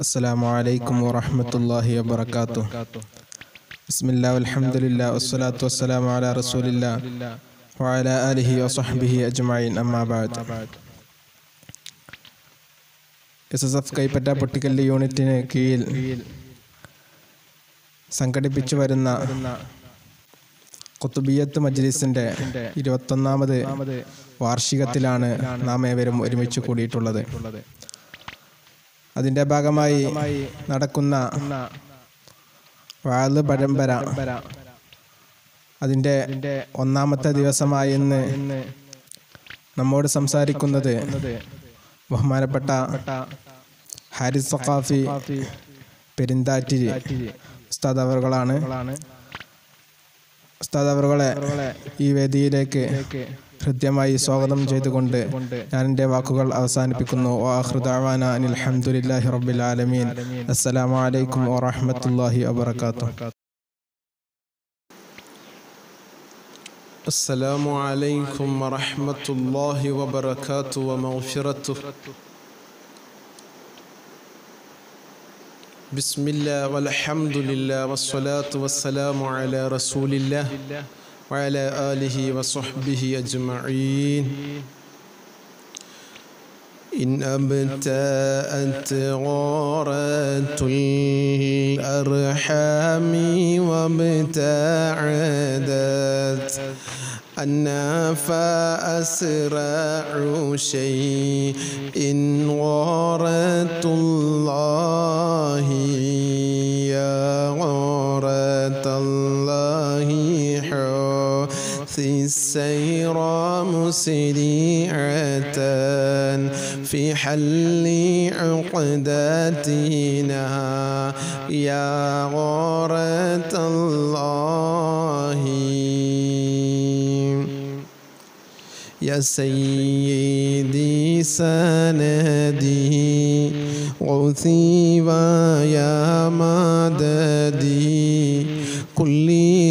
السلام عليكم ورحمة الله وبركاته بسم الله والحمد لله والصلاة والسلام على رسول الله وعلى آله وصحبه أجمعين أما بعد S S F കൈപ്പറ്റ പൊട്ടിക്കല്ല് യൂണിറ്റിന് കീഴിൽ സംഘടിപ്പിച്ചു വരുന്ന കുത്തുബിയത്ത് മജ്ലിസിന്റെ ഇരുപത്തൊന്നാമത് വാർഷികത്തിലാണ് നാം ഏവരും ഒരുമിച്ച് കൂടിയിട്ടുള്ളത് അതിന്റെ ഭാഗമായി നടക്കുന്ന വാള് പരമ്പര അതിന്റെ ഒന്നാമത്തെ ദിവസമായി ഇന്ന് നമ്മോട് സംസാരിക്കുന്നത് ബഹുമാനപ്പെട്ട ഹാരിസ് സഖാഫി പെരിന്താറ്റിരി ഉസ്താദ് അവറുകളാണ് ഉസ്താദ് അവറുകളെ ഈ വേദിയിലേക്ക് ഹൃദ്യമായി സ്വാഗതം ചെയ്തുകൊണ്ട് ഞാൻ എൻ്റെ വാക്കുകൾ അവസാനിപ്പിക്കുന്നു വാഹൃദാവാന അനിൽ അഹമ്മദില്ലാഹി റബ്ബിൽ ആലമീൻ അസ്സലാമു അലൈക്കും വറഹ്മത്തുള്ളാഹി വബറകാതുഹു السلام عليكم ورحمة الله وبركاته ومغفرته بسم الله والحمد لله والصلاة والسلام على رسول الله وعلى آله وصحبه أجمعين إن أبتأت غارة الأرحام وابتعدت أنا فأسرع شيء إن غارة الله يا غارة الله حث السير مسرعة في حل عقدتنا يا غارة الله يا سيدي سندي غوثي ويا مددي كل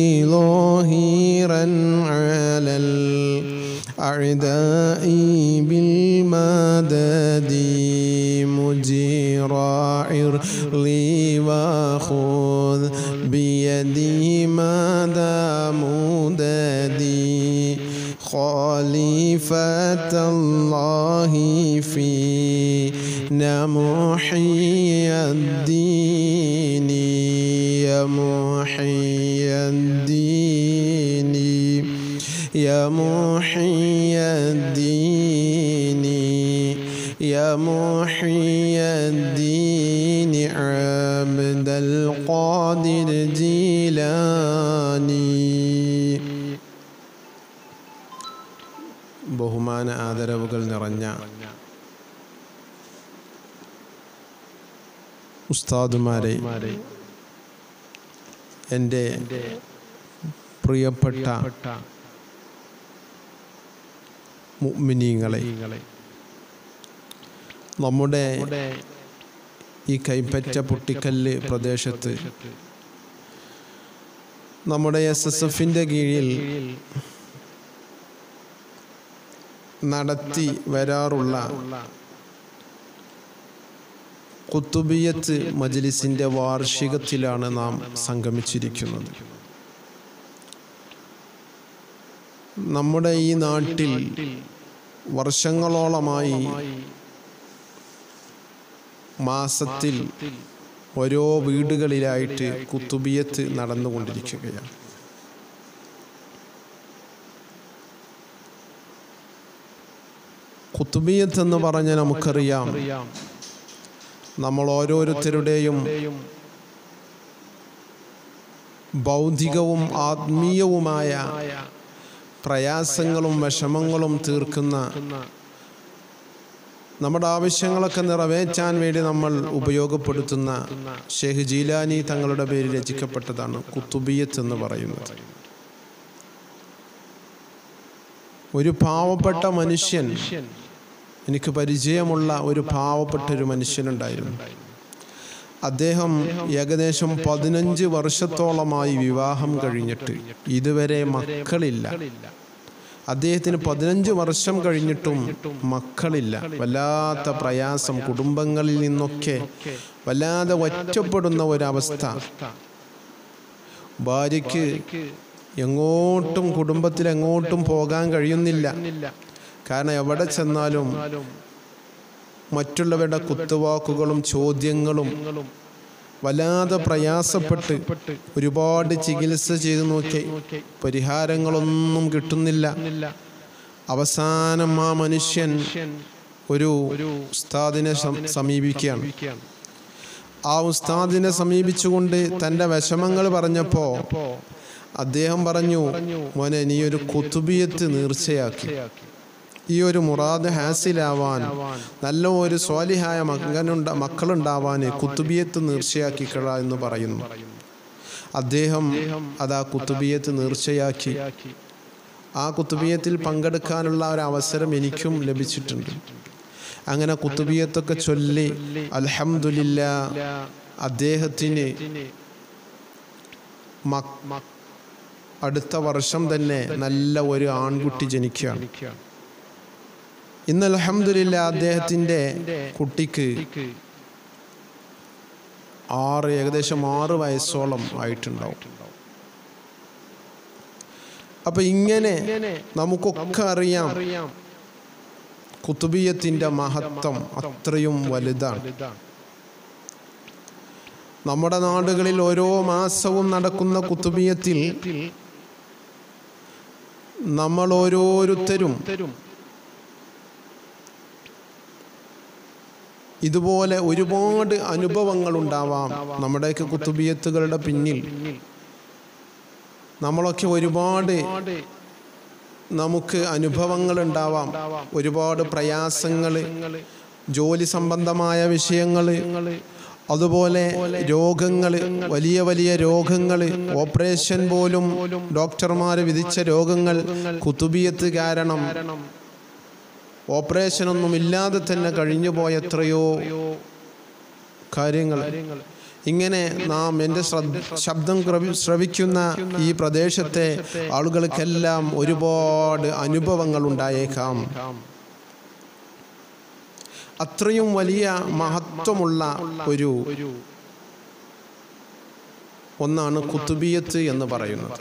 ظاهرا على الأعداء بالمدد مجير عرلي وخذ بيدي مدى مددي خليفة الله فينا محيي الدين يا محيي الدين يا محيي الدين يا محيي الدين عبد القادر جيلاني ബഹുമാന ആദരവുകൾ നിറഞ്ഞ ഉസ്താദുമാരെ എൻ്റെ പ്രിയപ്പെട്ട മുഅ്മിനീങ്ങളെ നമ്മുടെ ഈ കൈപ്പറ്റ പൊട്ടിക്കല്ല് പ്രദേശത്ത് നമ്മുടെ എസ് എസ് എഫിൻ്റെ കീഴിൽ നടത്തി വരാറുള്ള കുത്തുബിയത്ത് മജ്ലിസിൻ്റെ വാർഷികത്തിലാണ് നാം സംഗമിച്ചിരിക്കുന്നത് നമ്മുടെ ഈ നാട്ടിൽ വർഷങ്ങളോളമായി മാസത്തിൽ ഓരോ വീടുകളിലായിട്ട് കുത്തുബിയത്ത് നടന്നുകൊണ്ടിരിക്കുകയാണ് കുത്തുബിയത്ത് എന്ന് പറഞ്ഞാൽ നമുക്കറിയാം നമ്മൾ ഓരോരുത്തരുടെയും ബൗദ്ധികവും ആത്മീയവുമായ പ്രയാസങ്ങളും വിഷമങ്ങളും തീർക്കുന്ന നമ്മുടെ ആവശ്യങ്ങളൊക്കെ നിറവേറ്റാൻ വേണ്ടി നമ്മൾ ഉപയോഗപ്പെടുത്തുന്ന ഷെയ്ഖ് ജീലാനി തങ്ങളുടെ പേരിൽ രചിക്കപ്പെട്ടതാണ് കുത്തുബിയത്ത് എന്ന് പറയുന്നത് ഒരു പാവപ്പെട്ട മനുഷ്യൻ എനിക്ക് പരിചയമുള്ള ഒരു പാവപ്പെട്ട ഒരു മനുഷ്യനുണ്ടായിരുന്നു അദ്ദേഹം ഏകദേശം പതിനഞ്ച് വർഷത്തോളമായി വിവാഹം കഴിഞ്ഞിട്ട് ഇതുവരെ മക്കളില്ല അദ്ദേഹത്തിന് പതിനഞ്ച് വർഷം കഴിഞ്ഞിട്ടും മക്കളില്ല വല്ലാത്ത പ്രയാസം കുടുംബങ്ങളിൽ നിന്നൊക്കെ വല്ലാതെ ഒറ്റപ്പെടുന്ന ഒരവസ്ഥ ഭാര്യയ്ക്ക് എങ്ങോട്ടും കുടുംബത്തിൽ എങ്ങോട്ടും പോകാൻ കഴിയുന്നില്ല കാരണം എവിടെ ചെന്നാലും മറ്റുള്ളവരുടെ കുത്തുവാക്കുകളും ചോദ്യങ്ങളും വല്ലാതെ പ്രയാസപ്പെട്ട് ഒരുപാട് ചികിത്സ ചെയ്തു നോക്കി പരിഹാരങ്ങളൊന്നും കിട്ടുന്നില്ല അവസാനം ആ മനുഷ്യൻ ഒരു ഉസ്താദിനെ സം- സമീപിക്കുകയാണ് ആ ഉസ്താദിനെ സമീപിച്ചുകൊണ്ട് തൻ്റെ വിഷമങ്ങൾ പറഞ്ഞപ്പോ അദ്ദേഹം പറഞ്ഞു മോനെ നീ ഒരു കുത്തുബിയത്ത് നീർച്ചയാക്കി ഈ ഒരു മുറാദ് ഹാസിലാവാൻ നല്ല ഒരു സ്വാലിഹായ മകനുണ്ട മക്കളുണ്ടാവാൻ കുത്തുബിയത്ത് നീർച്ചയാക്കിക്കള എന്ന് പറയുന്നു അദ്ദേഹം അത് ആ കുത്തുബിയത്ത് നീർച്ചയാക്കി ആ കുത്തുബിയത്തിൽ പങ്കെടുക്കാനുള്ള ഒരു അവസരം എനിക്കും ലഭിച്ചിട്ടുണ്ട് അങ്ങനെ കുത്തുബിയത്തൊക്കെ ചൊല്ലി അൽഹംദുലില്ല അദ്ദേഹത്തിന് മക്- അടുത്ത വർഷം തന്നെ നല്ല ഒരു ആൺകുട്ടി ജനിക്കുകയാണ് ഇന്ന് അൽഹംദുലില്ല അദ്ദേഹത്തിൻ്റെ കുട്ടിക്ക് ആറ് ഏകദേശം ആറ് വയസ്സോളം ആയിട്ടുണ്ടാവും അപ്പൊ ഇങ്ങനെ നമുക്കൊക്കെ അറിയാം കുത്തുബിയത്തിന്റെ മഹത്വം അത്രയും വലുതാണ് നമ്മുടെ നാടുകളിൽ ഓരോ മാസവും നടക്കുന്ന കുത്തുബിയത്തിൽ നമ്മൾ ഓരോരുത്തരും ഇതുപോലെ ഒരുപാട് അനുഭവങ്ങൾ ഉണ്ടാവാം നമ്മുടെയൊക്കെ കുത്തുബിയത്തുകളുടെ പിന്നിൽ നമ്മളൊക്കെ ഒരുപാട് നമുക്ക് അനുഭവങ്ങൾ ഉണ്ടാവാം ഒരുപാട് പ്രയാസങ്ങൾ ജോലി സംബന്ധമായ വിഷയങ്ങൾ അതുപോലെ രോഗങ്ങൾ വലിയ വലിയ രോഗങ്ങൾ ഓപ്പറേഷൻ പോലും ഡോക്ടർമാർ വിധിച്ച രോഗങ്ങൾ കുത്തുബിയത്ത് കാരണം ഓപ്പറേഷനൊന്നും ഇല്ലാതെ തന്നെ കഴിഞ്ഞു പോയ എത്രയോ കാര്യങ്ങൾ ഇങ്ങനെ നാം എൻ്റെ ശ്രദ്ധ ശബ്ദം ക്രവി- ശ്രവിക്കുന്ന ഈ പ്രദേശത്തെ ആളുകൾക്കെല്ലാം ഒരുപാട് അനുഭവങ്ങൾ ഉണ്ടായേക്കാം അത്രയും വലിയ മഹത്വമുള്ള ഒരു ഒന്നാണ് കുത്തുബിയത്ത് എന്ന് പറയുന്നത്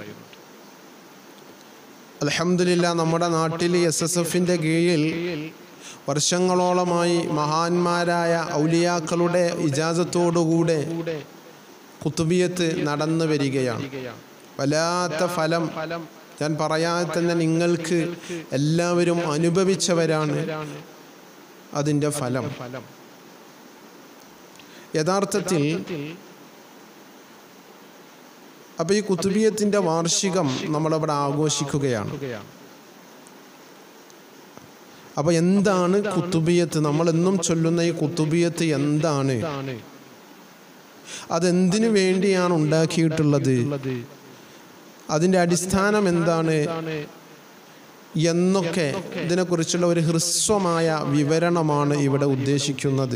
അലഹമില്ല നമ്മുടെ നാട്ടിൽ എസ് എസ് എഫിൻ്റെ കീഴിൽ വർഷങ്ങളോളമായി മഹാന്മാരായ ഔലിയാക്കളുടെ ഇജാസത്തോടുകൂടെ കുത്തുബിയത്ത് നടന്നു വരികയാണ് വല്ലാത്ത ഫലം ഞാൻ പറയാതെ തന്നെ നിങ്ങൾക്ക് എല്ലാവരും അനുഭവിച്ചവരാണ് അതിൻ്റെ ഫലം യഥാർത്ഥത്തിൽ അപ്പൊ ഈ കുത്തുബിയത്തിന്റെ വാർഷികം നമ്മളവിടെ ആഘോഷിക്കുകയാണ് അപ്പൊ എന്താണ് കുത്തുബിയത്ത് നമ്മൾ എന്നും ചൊല്ലുന്ന ഈ കുത്തുബിയത്ത് എന്താണ് അതെന്തിനു വേണ്ടിയാണ് ഉണ്ടാക്കിയിട്ടുള്ളത് അതിന്റെ അടിസ്ഥാനം എന്താണ് എന്നൊക്കെ ഇതിനെക്കുറിച്ചുള്ള ഒരു ഹ്രസ്വമായ വിവരണമാണ് ഇവിടെ ഉദ്ദേശിക്കുന്നത്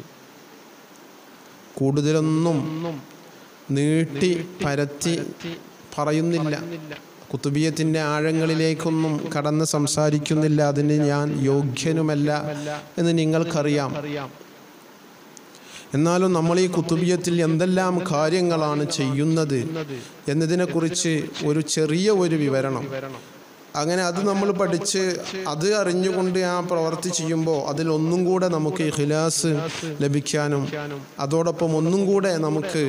കൂടുതലൊന്നും നീട്ടി പരത്തി പറയുന്നില്ല കുത്തുബിയത്തിന്റെ ആഴങ്ങളിലേക്കൊന്നും കടന്ന് സംസാരിക്കുന്നില്ല അതിന് ഞാൻ യോഗ്യനുമല്ല എന്ന് നിങ്ങൾക്കറിയാം എന്നാലും നമ്മൾ ഈ കുത്തുബിയത്തിൽ എന്തെല്ലാം കാര്യങ്ങളാണ് ചെയ്യുന്നത് എന്നതിനെക്കുറിച്ച് ഒരു ചെറിയ ഒരു വിവരണം അങ്ങനെ അത് നമ്മൾ പഠിച്ച് അത് അറിഞ്ഞുകൊണ്ട് ആ പ്രവർത്തി ചെയ്യുമ്പോൾ അതിൽ ഒന്നും കൂടെ നമുക്ക് ഇഖ്ലാസ് ലഭിക്കാനും അതോടൊപ്പം ഒന്നും കൂടെ നമുക്ക്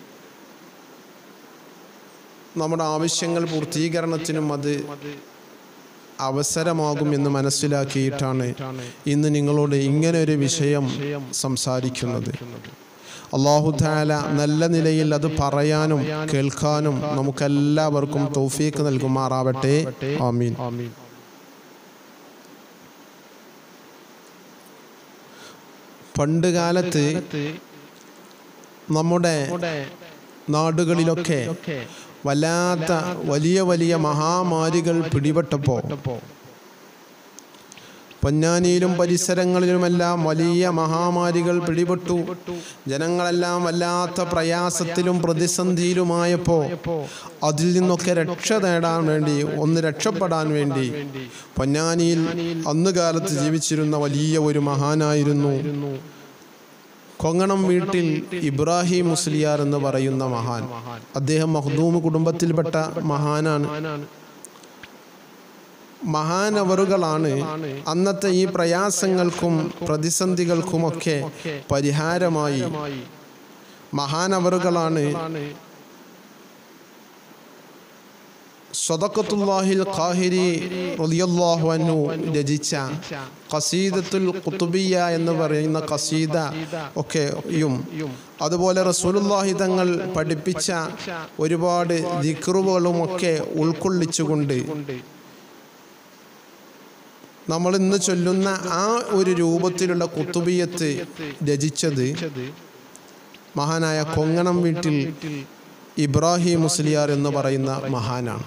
നമ്മുടെ ആവശ്യങ്ങൾ പൂർത്തീകരണത്തിനും അത് അവസരമാകും എന്ന് മനസ്സിലാക്കിയിട്ടാണ് ഇന്ന് നിങ്ങളോട് ഇങ്ങനെ ഒരു വിഷയം സംസാരിക്കുന്നത് അള്ളാഹു താല നല്ല നിലയിൽ അത് പറയാനും കേൾക്കാനും നമുക്കെല്ലാവർക്കും തൗഫീക്ക് നൽകുമാറാവട്ടെ ആമീൻ പണ്ട് കാലത്ത് നമ്മുടെ നാടുകളിലൊക്കെ വല്ലാത്ത വലിയ വലിയ മഹാമാരികൾ പിടിപെട്ടപ്പോ പൊന്നാനിയിലും പരിസരങ്ങളിലുമെല്ലാം വലിയ മഹാമാരികൾ പിടിപെട്ടു ജനങ്ങളെല്ലാം വല്ലാത്ത പ്രയാസത്തിലും പ്രതിസന്ധിയിലുമായപ്പോൾ അതിൽ നിന്നൊക്കെ രക്ഷ നേടാൻ വേണ്ടി ഒന്ന് രക്ഷപ്പെടാൻ വേണ്ടി പൊന്നാനിയിൽ അന്ന് കാലത്ത് ജീവിച്ചിരുന്ന വലിയ ഒരു മഹാനായിരുന്നു കൊങ്ങണം വീട്ടിൽ ഇബ്രാഹിം മുസ്ലിയാർ എന്ന് പറയുന്ന മഹാൻ അദ്ദേഹം മഹ്ദൂം കുടുംബത്തിൽപ്പെട്ട മഹാനാണ് മഹാനവറുകളാണ് അന്നത്തെ ഈ പ്രയാസങ്ങൾക്കും പ്രതിസന്ധികൾക്കുമൊക്കെ പരിഹാരമായി മഹാനവറുകളാണ് സ്വതക്കത്തുല്ലാഹിൽ ഖാഹിരി റളിയല്ലാഹു അൻഹു രചിച്ച ഖസീദത്തുൽ ഖുതുബിയ എന്ന് പറയുന്ന ഖസീദ ഒക്കെയും അതുപോലെ റസൂലുള്ളാഹി തങ്ങൾ പഠിപ്പിച്ച ഒരുപാട് ദിക്റുകളും ഒക്കെ ഉൾക്കൊള്ളിച്ചുകൊണ്ട് നമ്മൾ ഇന്ന് ചൊല്ലുന്ന ആ ഒരു രൂപത്തിലുള്ള കുത്തുബിയത്ത് രചിച്ചത് മഹാനായ കൊങ്ങണം വീട്ടിൽ ഇബ്രാഹിം മുസ്ലിയാർ എന്ന് പറയുന്ന മഹാനാണ്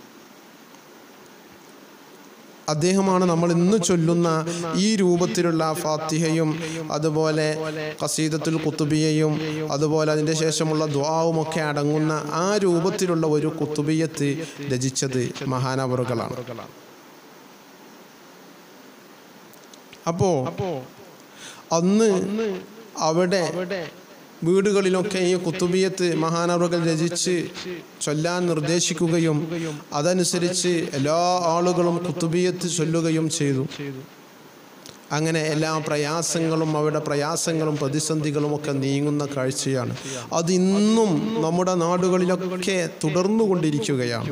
അദ്ദേഹമാണ് നമ്മൾ ഇന്ന് ചൊല്ലുന്ന ഈ രൂപത്തിലുള്ള ഫാത്തിഹയും അതുപോലെ കസീദത്തുൽ കുത്തുബിയയും അതുപോലെ അതിൻ്റെ ശേഷമുള്ള ദ്വാവും ഒക്കെ അടങ്ങുന്ന ആ രൂപത്തിലുള്ള ഒരു കുത്തുബിയത്ത് രചിച്ചത് മഹാനവറുകളാണ് അപ്പോ അന്ന് അവിടെ വീടുകളിലൊക്കെ ഈ കുത്തുബിയത്ത് മഹാനവറുകൾ രചിച്ച് ചൊല്ലാൻ നിർദ്ദേശിക്കുകയും അതനുസരിച്ച് എല്ലാ ആളുകളും കുത്തുബിയത്ത് ചൊല്ലുകയും ചെയ്തു അങ്ങനെ എല്ലാ പ്രയാസങ്ങളും അവിടെ പ്രയാസങ്ങളും പ്രതിസന്ധികളും ഒക്കെ നീങ്ങുന്ന കാഴ്ചയാണ് അത് ഇന്നും നമ്മുടെ നാടുകളിലൊക്കെ തുടർന്നുകൊണ്ടിരിക്കുകയാണ്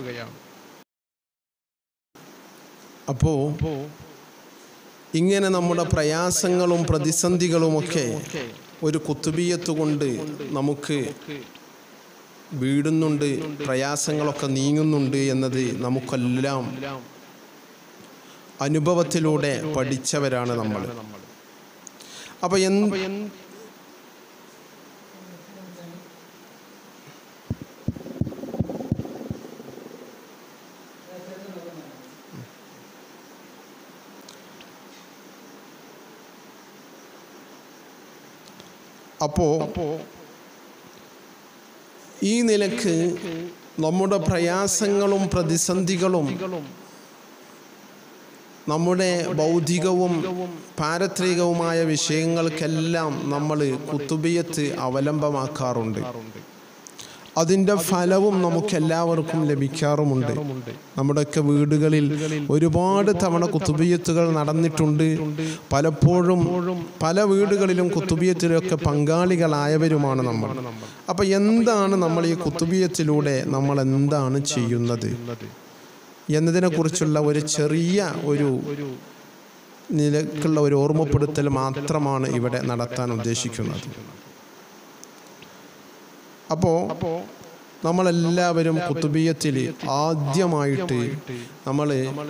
അപ്പോ ഇങ്ങനെ നമ്മുടെ പ്രയാസങ്ങളും പ്രതിസന്ധികളുമൊക്കെ ഒരു കുത്തുബിയത്ത് കൊണ്ട് നമുക്ക് വീടുന്നുണ്ട് പ്രയാസങ്ങളൊക്കെ നീങ്ങുന്നുണ്ട് എന്നത് നമുക്കെല്ലാം അനുഭവത്തിലൂടെ പഠിച്ചവരാണ് നമ്മൾ അപ്പൊ എന്ത് അപ്പോ ഈ നിലക്ക് നമ്മുടെ പ്രയാസങ്ങളും പ്രതിസന്ധികളും നമ്മുടെ ഭൗതികവും പാരത്രികവുമായ വിഷയങ്ങൾക്കെല്ലാം നമ്മൾ കുത്തുബിയത്ത് അവലംബമാക്കാറുണ്ട് അതിൻ്റെ ഫലവും നമുക്കെല്ലാവർക്കും ലഭിക്കാറുമുണ്ട് നമ്മുടെയൊക്കെ വീടുകളിൽ ഒരുപാട് തവണ കുത്തുബിയത്തുകൾ നടന്നിട്ടുണ്ട് പലപ്പോഴും പല വീടുകളിലും കുത്തുബിയത്തിലൊക്കെ പങ്കാളികളായവരുമാണ് നമ്മൾ അപ്പം എന്താണ് നമ്മൾ ഈ കുത്തുബിയത്തിലൂടെ നമ്മൾ എന്താണ് ചെയ്യുന്നത് എന്നതിനെക്കുറിച്ചുള്ള ഒരു ചെറിയ ഒരു നിലക്കുള്ള ഒരു ഓർമ്മപ്പെടുത്തൽ മാത്രമാണ് ഇവിടെ നടത്താൻ ഉദ്ദേശിക്കുന്നത് അപ്പോൾ നമ്മളെല്ലാവരും കുത്തുബിയത്തിൽ ആദ്യമായിട്ട് നമ്മൾ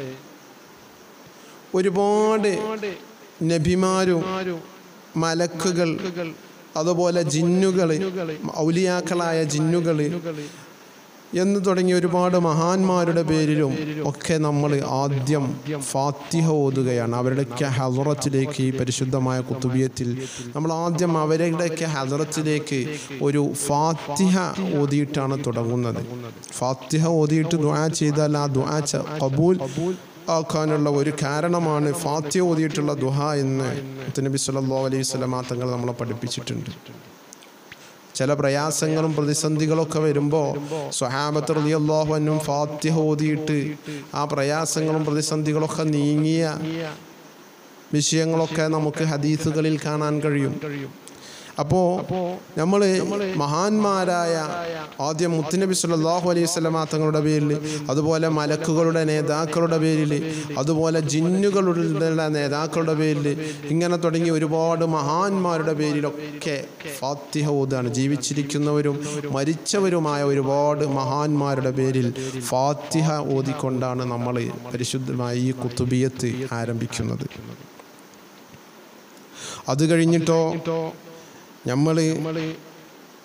ഒരുപാട് നബിമാരും മലക്കുകൾ അതുപോലെ ജിന്നുകൾ ഔലിയാക്കളായ ജിന്നുകൾ എന്ന് തുടങ്ങി ഒരുപാട് മഹാന്മാരുടെ പേരിലും ഒക്കെ നമ്മൾ ആദ്യം ഫാത്തിഹ ഓതുകയാണ് അവരുടെയൊക്കെ ഹലറത്തിലേക്ക് ഈ പരിശുദ്ധമായ കുത്തുബിയത്തിൽ നമ്മൾ ആദ്യം അവരുടെയൊക്കെ ഹലറത്തിലേക്ക് ഒരു ഫാത്തിഹ ഓതിയിട്ടാണ് തുടങ്ങുന്നത് ഫാത്തിഹ ഓതിയിട്ട് ദുആ ചെയ്താൽ ആ ദുആ ച- കബൂൽ ആക്കാനുള്ള ഒരു കാരണമാണ് ഫാത്തിഹ ഓതിയിട്ടുള്ള ദുഹ എന്ന് നബി സല്ലല്ലാഹു അലൈഹി വസല്ലമ തങ്ങൾ നമ്മളെ പഠിപ്പിച്ചിട്ടുണ്ട് ചില പ്രയാസങ്ങളും പ്രതിസന്ധികളൊക്കെ വരുമ്പോൾ സ്വഹാബത്ത് റളിയല്ലാഹു അൻഹും ഫാത്തിഹ ഓതിയിട്ട് ആ പ്രയാസങ്ങളും പ്രതിസന്ധികളൊക്കെ നീങ്ങിയ വിഷയങ്ങളൊക്കെ നമുക്ക് ഹദീസുകളിൽ കാണാൻ കഴിയും അപ്പോൾ നമ്മൾ മഹാന്മാരായ ആദ്യം മുത്തുനബി സല്ലല്ലാഹു അലൈഹി വസല്ലമ തങ്ങളുടെ പേരിൽ അതുപോലെ മലക്കുകളുടെ നേതാക്കളുടെ പേരിൽ അതുപോലെ ജിന്നുകളുടെ നേതാക്കളുടെ പേരിൽ ഇങ്ങനെ തുടങ്ങി ഒരുപാട് മഹാന്മാരുടെ പേരിലൊക്കെ ഫാത്തിഹ ഓതാണ് ജീവിച്ചിരിക്കുന്നവരും മരിച്ചവരുമായ ഒരുപാട് മഹാന്മാരുടെ പേരിൽ ഫാത്തിഹ ഓതിക്കൊണ്ടാണ് നമ്മൾ പരിശുദ്ധമായ ഈ കുത്തുബിയത്ത് ആരംഭിക്കുന്നത് അത് കഴിഞ്ഞിട്ടോ നമ്മൾ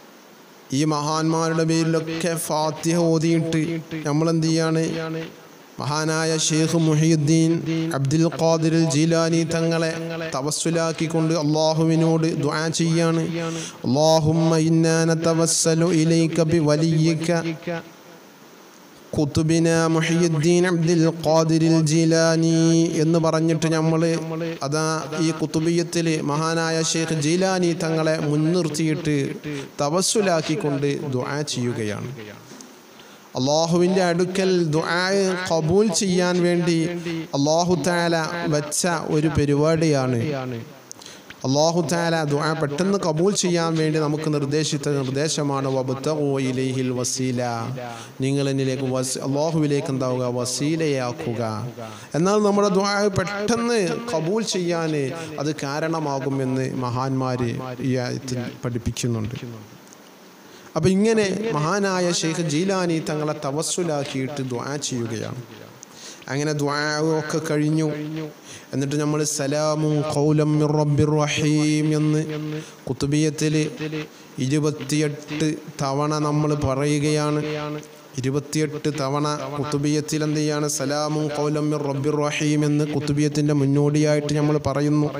ഈ മഹാന്മാരുടെ പേരിലൊക്കെ ഫാത്തിഹ ഓതിയിട്ട് നമ്മൾ എന്ത് ചെയ്യാണ് മഹാനായ ഷെയ്ഖ് മുഹിയുദ്ദീൻ അബ്ദുൽ ഖാദിർ ജീലാനി തങ്ങളെ തവസ്സുലാക്കിക്കൊണ്ട് അള്ളാഹുവിനോട് ദുആ ചെയ്യാണ് അള്ളാഹുമ്മ ഇന്നാ നതവസ്സലു ഇലൈക ബിവലിയിക കുത്തുബിന മുഹിയുദ്ദീൻ അബ്ദുൽ ഖാദിർ ജീലാനി എന്ന് പറഞ്ഞിട്ട് നമ്മൾ അതാ ഈ കുത്തുബിയത്തിൽ മഹാനായ ഷെയ്ഖ് ജീലാനി തങ്ങളെ മുൻനിർത്തിയിട്ട് തവസ്സുലാക്കിക്കൊണ്ട് ദുആ ചെയ്യുകയാണ് അള്ളാഹുവിൻ്റെ അടുക്കൽ ദുആ കബൂൽ ചെയ്യാൻ വേണ്ടി അള്ളാഹു താല വെച്ച ഒരു പരിപാടിയാണ് അള്ളാഹു താല ദുആ പെട്ടെന്ന് കബൂൽ ചെയ്യാൻ വേണ്ടി നമുക്ക് നിർദ്ദേശിച്ച നിർദ്ദേശമാണ് വബ്തഗൂ ഇലൈഹിൽ വസീല നിങ്ങൾ എന്നിലേക്ക് വസ് അള്ളാഹുവിലേക്ക് എന്താവുക വസീലയാക്കുക എന്നാൽ നമ്മുടെ ദുആ പെട്ടെന്ന് കബൂൽ ചെയ്യാൻ അത് കാരണമാകുമെന്ന് മഹാന്മാർ ഈ ആയത്തിൽ പഠിപ്പിക്കുന്നുണ്ട് അപ്പം ഇങ്ങനെ മഹാനായ ഷെയ്ഖ് ജീലാനി തങ്ങളെ തവസ്സുലാക്കിയിട്ട് ദ്വാ ചെയ്യുകയാണ് അങ്ങനെ ദ്വാ ഒക്കെ കഴിഞ്ഞു എന്നിട്ട് നമ്മൾ സലാമും കൗലം മിർ റബ്ബിർ റഹീം എന്ന് കുത്തുബിയത്തിൽ ഇരുപത്തിയെട്ട് തവണ നമ്മൾ പറയുകയാണ് ഇരുപത്തിയെട്ട് തവണ കുത്തുബിയത്തിൽ എന്ത് ചെയ്യാണ് സലാമും കൗലം മിർ റബ്ബിർ റഹീം എന്ന് കുത്തുബിയത്തിൻ്റെ മുന്നോടിയായിട്ട് നമ്മൾ പറയുന്നു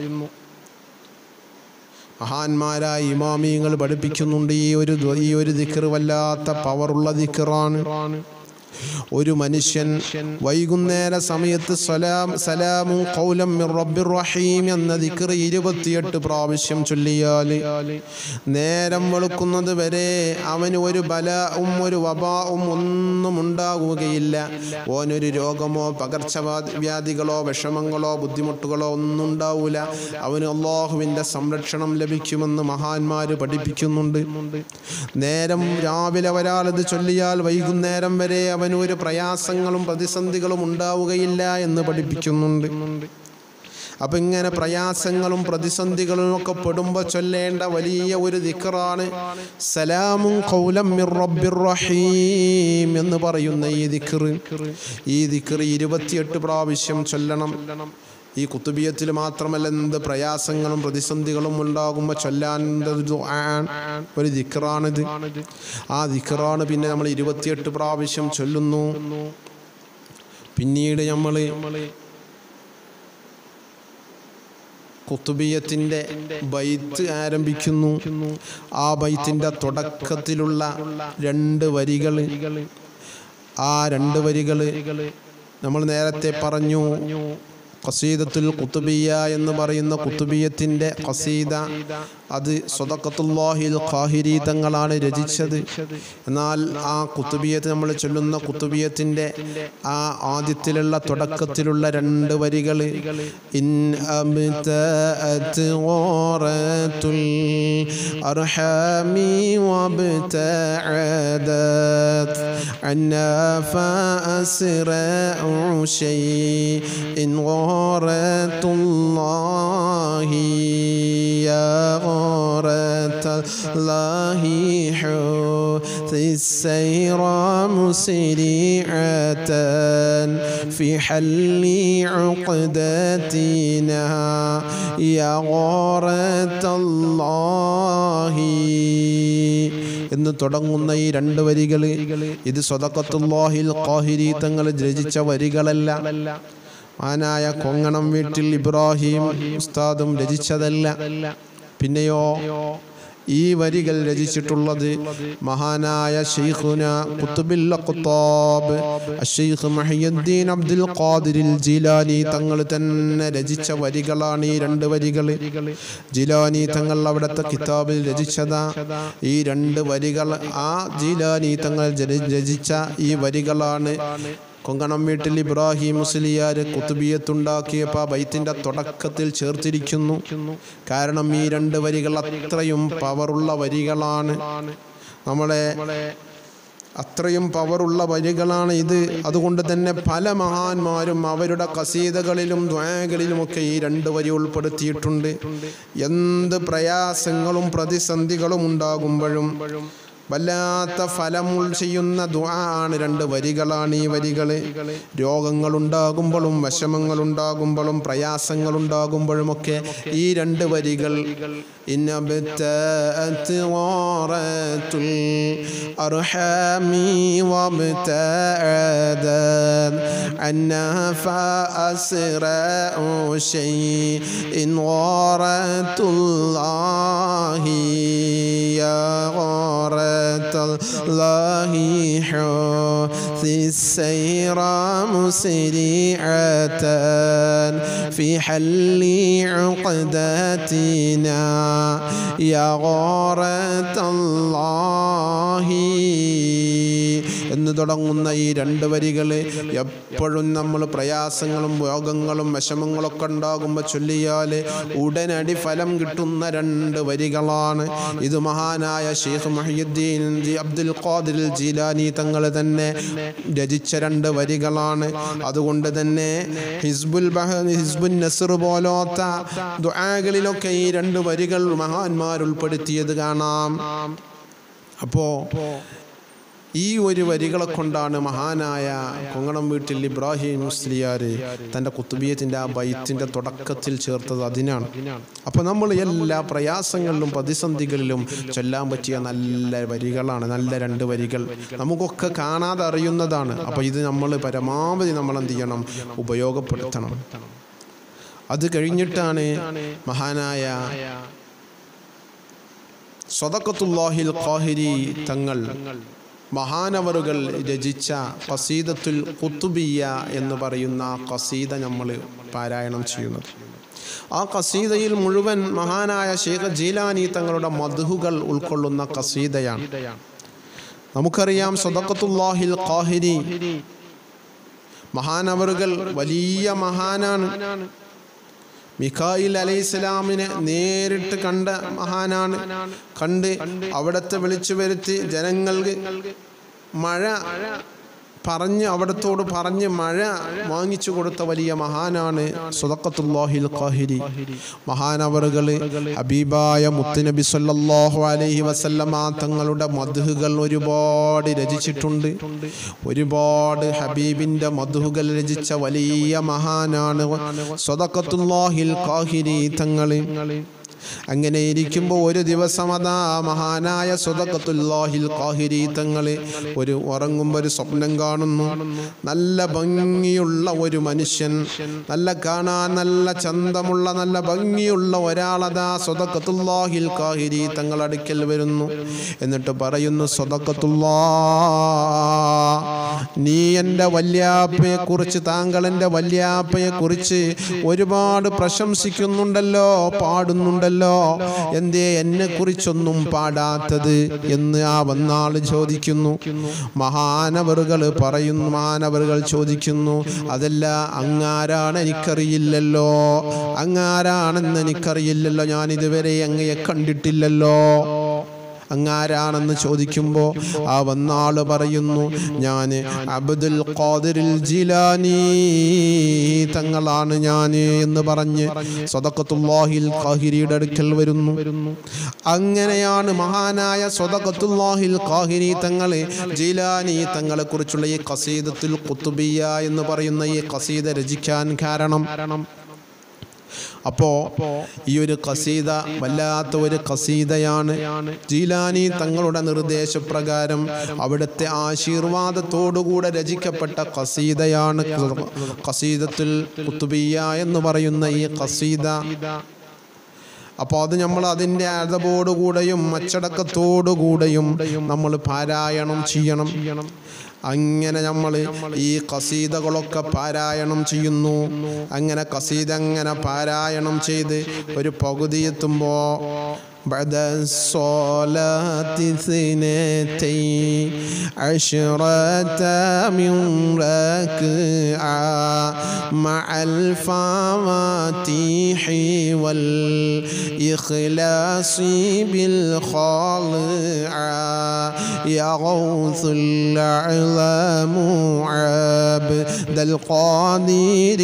മഹാന്മാരായ ഇമാമിയങ്ങൾ പഠിപ്പിക്കുന്നുണ്ട് ഈ ഒരു ദ്വ- ഈ ഒരു ദിക്കർ വല്ലാത്ത പവറുള്ള ദിക്കറാണ് ഒരു മനുഷ്യൻ വൈകുന്നേര സമയത്ത് സലാം സലാമും കൗലം മിർ റബ്ബിർ റഹീം എന്ന ദിക്കർ ഇരുപത്തിയെട്ട് പ്രാവശ്യം ചൊല്ലിയാൽ നേരം വെളുക്കുന്നത് വരെ അവന് ഒരു ബലവും ഒരു വബാവും ഒന്നും ഉണ്ടാകുകയില്ല ഓനൊരു രോഗമോ പകർച്ചവ്യാധികളോ വിഷമങ്ങളോ ബുദ്ധിമുട്ടുകളോ ഒന്നും ഉണ്ടാവില്ല അവന് അള്ളാഹുവിൻ്റെ സംരക്ഷണം ലഭിക്കുമെന്ന് മഹാന്മാർ പഠിപ്പിക്കുന്നുണ്ട് നേരം രാവിലെ ഒരാളത് ചൊല്ലിയാൽ വൈകുന്നേരം വരെ അവന് ഒരു പ്രയാസങ്ങളും പ്രതിസന്ധികളും ഉണ്ടാവുകയില്ല എന്ന് പഠിപ്പിക്കുന്നുണ്ട് അപ്പം ഇങ്ങനെ പ്രയാസങ്ങളും പ്രതിസന്ധികളും ഒക്കെ പെടുമ്പോൾ ചൊല്ലേണ്ട വലിയ ഒരു ദിക്കറാണ് സലാമും കൗലം മിർ റബ്ബിർ റഹീം എന്ന് പറയുന്ന ഈ ദിക്കർ ഈ ദിക്കർ ഇരുപത്തിയെട്ട് പ്രാവശ്യം ചൊല്ലണം ഈ കുത്തുബിയത്തിൽ മാത്രമല്ല എന്ത് പ്രയാസങ്ങളും പ്രതിസന്ധികളും ഉണ്ടാകുമ്പോൾ ചൊല്ലാൻ ഒരു ദുആ- ഒരു ദിക്കറാണിത് ആ ദിക്കറാണ് പിന്നെ നമ്മൾ ഇരുപത്തിയെട്ട് പ്രാവശ്യം ചൊല്ലുന്നു പിന്നീട് നമ്മൾ കുത്തുബിയത്തിൻ്റെ ബൈത്ത് ആരംഭിക്കുന്നു ആ ബൈത്തിൻ്റെ തുടക്കത്തിലുള്ള രണ്ട് വരികൾ ആ രണ്ട് വരികൾ നമ്മൾ നേരത്തെ പറഞ്ഞു ഖസീദത്തുൽ കുത്തുബിയ എന്ന് പറയുന്ന കുത്തുബിയത്തിൻ്റെ ഖസീദ അത് സ്വതക്കത്തുല്ലാഹിൽ ഖാഹിരി തങ്ങളാണ് രചിച്ചത് എന്നാൽ ആ കുത്തുബിയത്ത് നമ്മൾ ചൊല്ലുന്ന കുത്തുബിയത്തിൻ്റെ ആ ആദ്യത്തിലുള്ള തുടക്കത്തിലുള്ള രണ്ട് വരികൾ ഇൻ അബ്തഅത് ഗോറത്തുൽ അർഹാമി وابتعدت عنا فأسرع شيء غارة الله يا غارة الله حوث السير مسرعة في حل عقدتنا يا غارة الله എന്ന് തുടങ്ങുന്ന ഈ രണ്ട് വരികൾ ഇത് സ്വതക്കത്തുല്ലാഹിൽ ഖാഹിരി തങ്ങൾ രചിച്ച വരികളല്ല മാനായ കൊങ്ങണം വീട്ടിൽ ഇബ്രാഹിം ഉസ്താദും രചിച്ചതല്ല പിന്നെയോ ഈ വരികൾ രചിച്ചിട്ടുള്ളത് മഹാനായ ഷെയ്ഖുന കുത്തുബിൽ ഖുത്താബ് അഷെയ്ഖ് മഹിയുദ്ദീൻ അബ്ദുൽ ഖാദിരിൽ ജിലാനി തങ്ങൾ തന്നെ രചിച്ച വരികളാണ് ഈ രണ്ട് വരികൾ ജിലാനി തങ്ങൾ അവിടുത്തെ കിതാബിൽ രചിച്ചതാ ഈ രണ്ട് വരികൾ ആ ജിലാനി തങ്ങൾ ജന- രചിച്ച ഈ വരികളാണ് കൊങ്കണം വീട്ടിൽ ഇബ്രാഹിം മുസ്ലിയാർ കുത്തുബിയത്തുണ്ടാക്കിയപ്പോൾ ആ ബൈത്തിൻ്റെ തുടക്കത്തിൽ ചേർത്തിരിക്കുന്നു കാരണം ഈ രണ്ട് വരികൾ അത്രയും പവറുള്ള വരികളാണ് നമ്മളെ അത്രയും പവറുള്ള വരികളാണ് ഇത് അതുകൊണ്ട് തന്നെ പല മഹാന്മാരും അവരുടെ കസീതകളിലും ദ്വാകളിലുമൊക്കെ ഈ രണ്ട് വരി ഉൾപ്പെടുത്തിയിട്ടുണ്ട് എന്ത് പ്രയാസങ്ങളും പ്രതിസന്ധികളും ഉണ്ടാകുമ്പോഴും വല്ലാത്ത ഫലമുൾ ചെയ്യുന്ന ദുആ ആണ് രണ്ട് വരികളാണ് ഈ വരികൾ രോഗങ്ങളുണ്ടാകുമ്പോഴും വിഷമങ്ങളുണ്ടാകുമ്പോഴും പ്രയാസങ്ങളുണ്ടാകുമ്പോഴുമൊക്കെ ഈ രണ്ട് വരികൾ إن ابتأت غارة الأرحام وابتعدت عنا فأسرع شيء غارة الله يا غارة الله حث السير مسرعة في حل عقدتنا يا غارة الله എന്ന് തുടങ്ങുന്ന ഈ രണ്ട് വരികൾ എപ്പോഴും നമ്മൾ പ്രയാസങ്ങളും രോഗങ്ങളും വിഷമങ്ങളൊക്കെ ഉണ്ടാകുമ്പോൾ ചൊല്ലിയാൽ ഉടനടി ഫലം കിട്ടുന്ന രണ്ട് വരികളാണ് ഇത് മഹാനായ ഷെയ്ഖ് മൊഹീദ്ദീൻ ജി അബ്ദുൽ ഖാദിർ ജീലാനി തങ്ങൾ തന്നെ രചിച്ച രണ്ട് വരികളാണ് അതുകൊണ്ട് തന്നെ ഹിസ്ബുൽ ബഹ ഹിസ്ബുൽ നസർ പോലോത്ത ദുആകളിലൊക്കെ ഈ രണ്ട് വരികൾ മഹാന്മാർ ഉൾപ്പെടുത്തിയത് കാണാം അപ്പോൾ ഈ ഒരു വരികളെ കൊണ്ടാണ് മഹാനായ കൊങ്ങണം വീട്ടിൽ ഇബ്രാഹിം മുസ്ലിയാർ തൻ്റെ കുത്തുബിയത്തിൻ്റെ ആ ബൈത്തിൻ്റെ തുടക്കത്തിൽ ചേർത്തത് അതിനാണ് അപ്പോൾ നമ്മൾ എല്ലാ പ്രയാസങ്ങളിലും പ്രതിസന്ധികളിലും ചൊല്ലാൻ പറ്റിയ നല്ല വരികളാണ് നല്ല രണ്ട് വരികൾ നമുക്കൊക്കെ കാണാതെ അറിയുന്നതാണ് അപ്പോൾ ഇത് നമ്മൾ പരമാവധി നമ്മൾ എന്ത് ചെയ്യണം ഉപയോഗപ്പെടുത്തണം അത് കഴിഞ്ഞിട്ടാണ് മഹാനായ സ്വതക്കത്തുല്ലാഹിൽ ഖാഹിരി തങ്ങൾ മഹാനവറുകൾ രചിച്ച കസീദത്തുൽ കുത്തുബിയ എന്ന് പറയുന്ന കസീദ നമ്മൾ പാരായണം ചെയ്യുന്നത് ആ കസീദയിൽ മുഴുവൻ മഹാനായ ഷേഖ് ജീലാനി തങ്ങളുടെ മധുഹുകൾ ഉൾക്കൊള്ളുന്ന കസീദയാണ് നമുക്കറിയാം സ്വതക്കത്തുല്ലാഹിൽ ഖാഹിരി മഹാനവറുകൾ വലിയ മഹാനാണ് മിഖായിൽ അലൈഹിസ്സലാമിനെ നേരിട്ട് കണ്ട മഹാനാണ് കണ്ട് അവിടത്തെ വിളിച്ചു വരുത്തി ജനങ്ങൾക്ക് മഴ പറഞ്ഞ് അവിടത്തോട് പറഞ്ഞ് മഴ വാങ്ങിച്ചു കൊടുത്ത വലിയ മഹാനാണ് സുദക്കത്തുല്ലാഹിൽ ഖാഹിരി മഹാനവറുകൾ ഹബീബായ മുത്തുനബി സല്ലല്ലാഹു അലൈഹി വസല്ലമ തങ്ങളുടെ മധുഹുകൾ ഒരുപാട് രചിച്ചിട്ടുണ്ട് ഒരുപാട് ഹബീബിൻ്റെ മധുഹുകൾ രചിച്ച വലിയ മഹാനാണ് സ്വതക്കത്തുല്ലാഹിൽ ഖാഹിരി തങ്ങൾ അങ്ങനെ ഇരിക്കുമ്പോൾ ഒരു ദിവസം അതാ മഹാനായ സ്വതക്കത്തുല്ലാഹിൽ ഖാഹിരി തങ്ങൾ ഒരു ഉറങ്ങുമ്പോൾ ഒരു സ്വപ്നം കാണുന്നു നല്ല ഭംഗിയുള്ള ഒരു മനുഷ്യൻ നല്ല കാണാൻ നല്ല ചന്തമുള്ള നല്ല ഭംഗിയുള്ള ഒരാളതാ സ്വതക്കത്തുല്ലാഹിൽ ഖാഹിരി തങ്ങൾ അടുക്കൽ വരുന്നു എന്നിട്ട് പറയുന്നു സ്വതക്കത്തുല്ലാ നീ എൻ്റെ വല്യാപ്പയെ കുറിച്ച് താങ്കൾ എൻ്റെ വല്യാപ്പയെ കുറിച്ച് ഒരുപാട് പ്രശംസിക്കുന്നുണ്ടല്ലോ പാടുന്നുണ്ടല്ലോ എന്തേ എന്നെ കുറിച്ചൊന്നും പാടാത്തത് എന്ന് ആ വന്നാൾ ചോദിക്കുന്നു മഹാനവറുകൾ പറയുന്നു മഹാനവറുകൾ ചോദിക്കുന്നു അതല്ല അങ്ങാരാണ് എനിക്കറിയില്ലല്ലോ അങ്ങാരാണെന്ന് എനിക്കറിയില്ലല്ലോ ഞാൻ ഇതുവരെ അങ്ങയെ കണ്ടിട്ടില്ലല്ലോ അങ്ങാരാണെന്ന് ചോദിക്കുമ്പോൾ ആ വന്നാള് പറയുന്നു ഞാൻ അബ്ദുൽ ഖാദിറിൽ ജിലാനി തങ്ങളാണ് ഞാൻ എന്ന് പറഞ്ഞ് സ്വതക്കത്തുല്ലാഹിൽ ഖാഹിരിയുടെ അടുക്കൽ വരുന്നു അങ്ങനെയാണ് മഹാനായ സ്വതക്കത്തുല്ലാഹിൽ ഖാഹിരി തങ്ങളെ ജിലാനി തങ്ങളെ കുറിച്ചുള്ള ഈ കസീദത്തുൽ കുത്തുബിയ എന്ന് പറയുന്ന ഈ കസീദ രചിക്കാൻ കാരണം അപ്പോ ഈ ഒരു കസീത വല്ലാത്ത ഒരു കസീതയാണ് ജീലാനി തങ്ങളുടെ നിർദ്ദേശപ്രകാരം അവിടുത്തെ ആശീർവാദത്തോടുകൂടെ രചിക്കപ്പെട്ട കസീതയാണ് കസീദത്തുൽ കുത്തുബിയ എന്ന് പറയുന്ന ഈ കസീത അപ്പോൾ അത് നമ്മൾ അതിൻ്റെ അതപോടുകൂടെയും അച്ചടക്കത്തോടുകൂടെയും നമ്മൾ പാരായണം ചെയ്യണം അങ്ങനെ നമ്മൾ ഈ കസീതകളൊക്കെ പാരായണം ചെയ്യുന്നു അങ്ങനെ കസീത അങ്ങനെ പാരായണം ചെയ്ത് ഒരു പകുതി എത്തുമ്പോൾ بعد الصلاة اثنتي عشرة من ركعة مع الفواتيح والإخلاص بالخالعة يا غوث الأعلام عبد القادر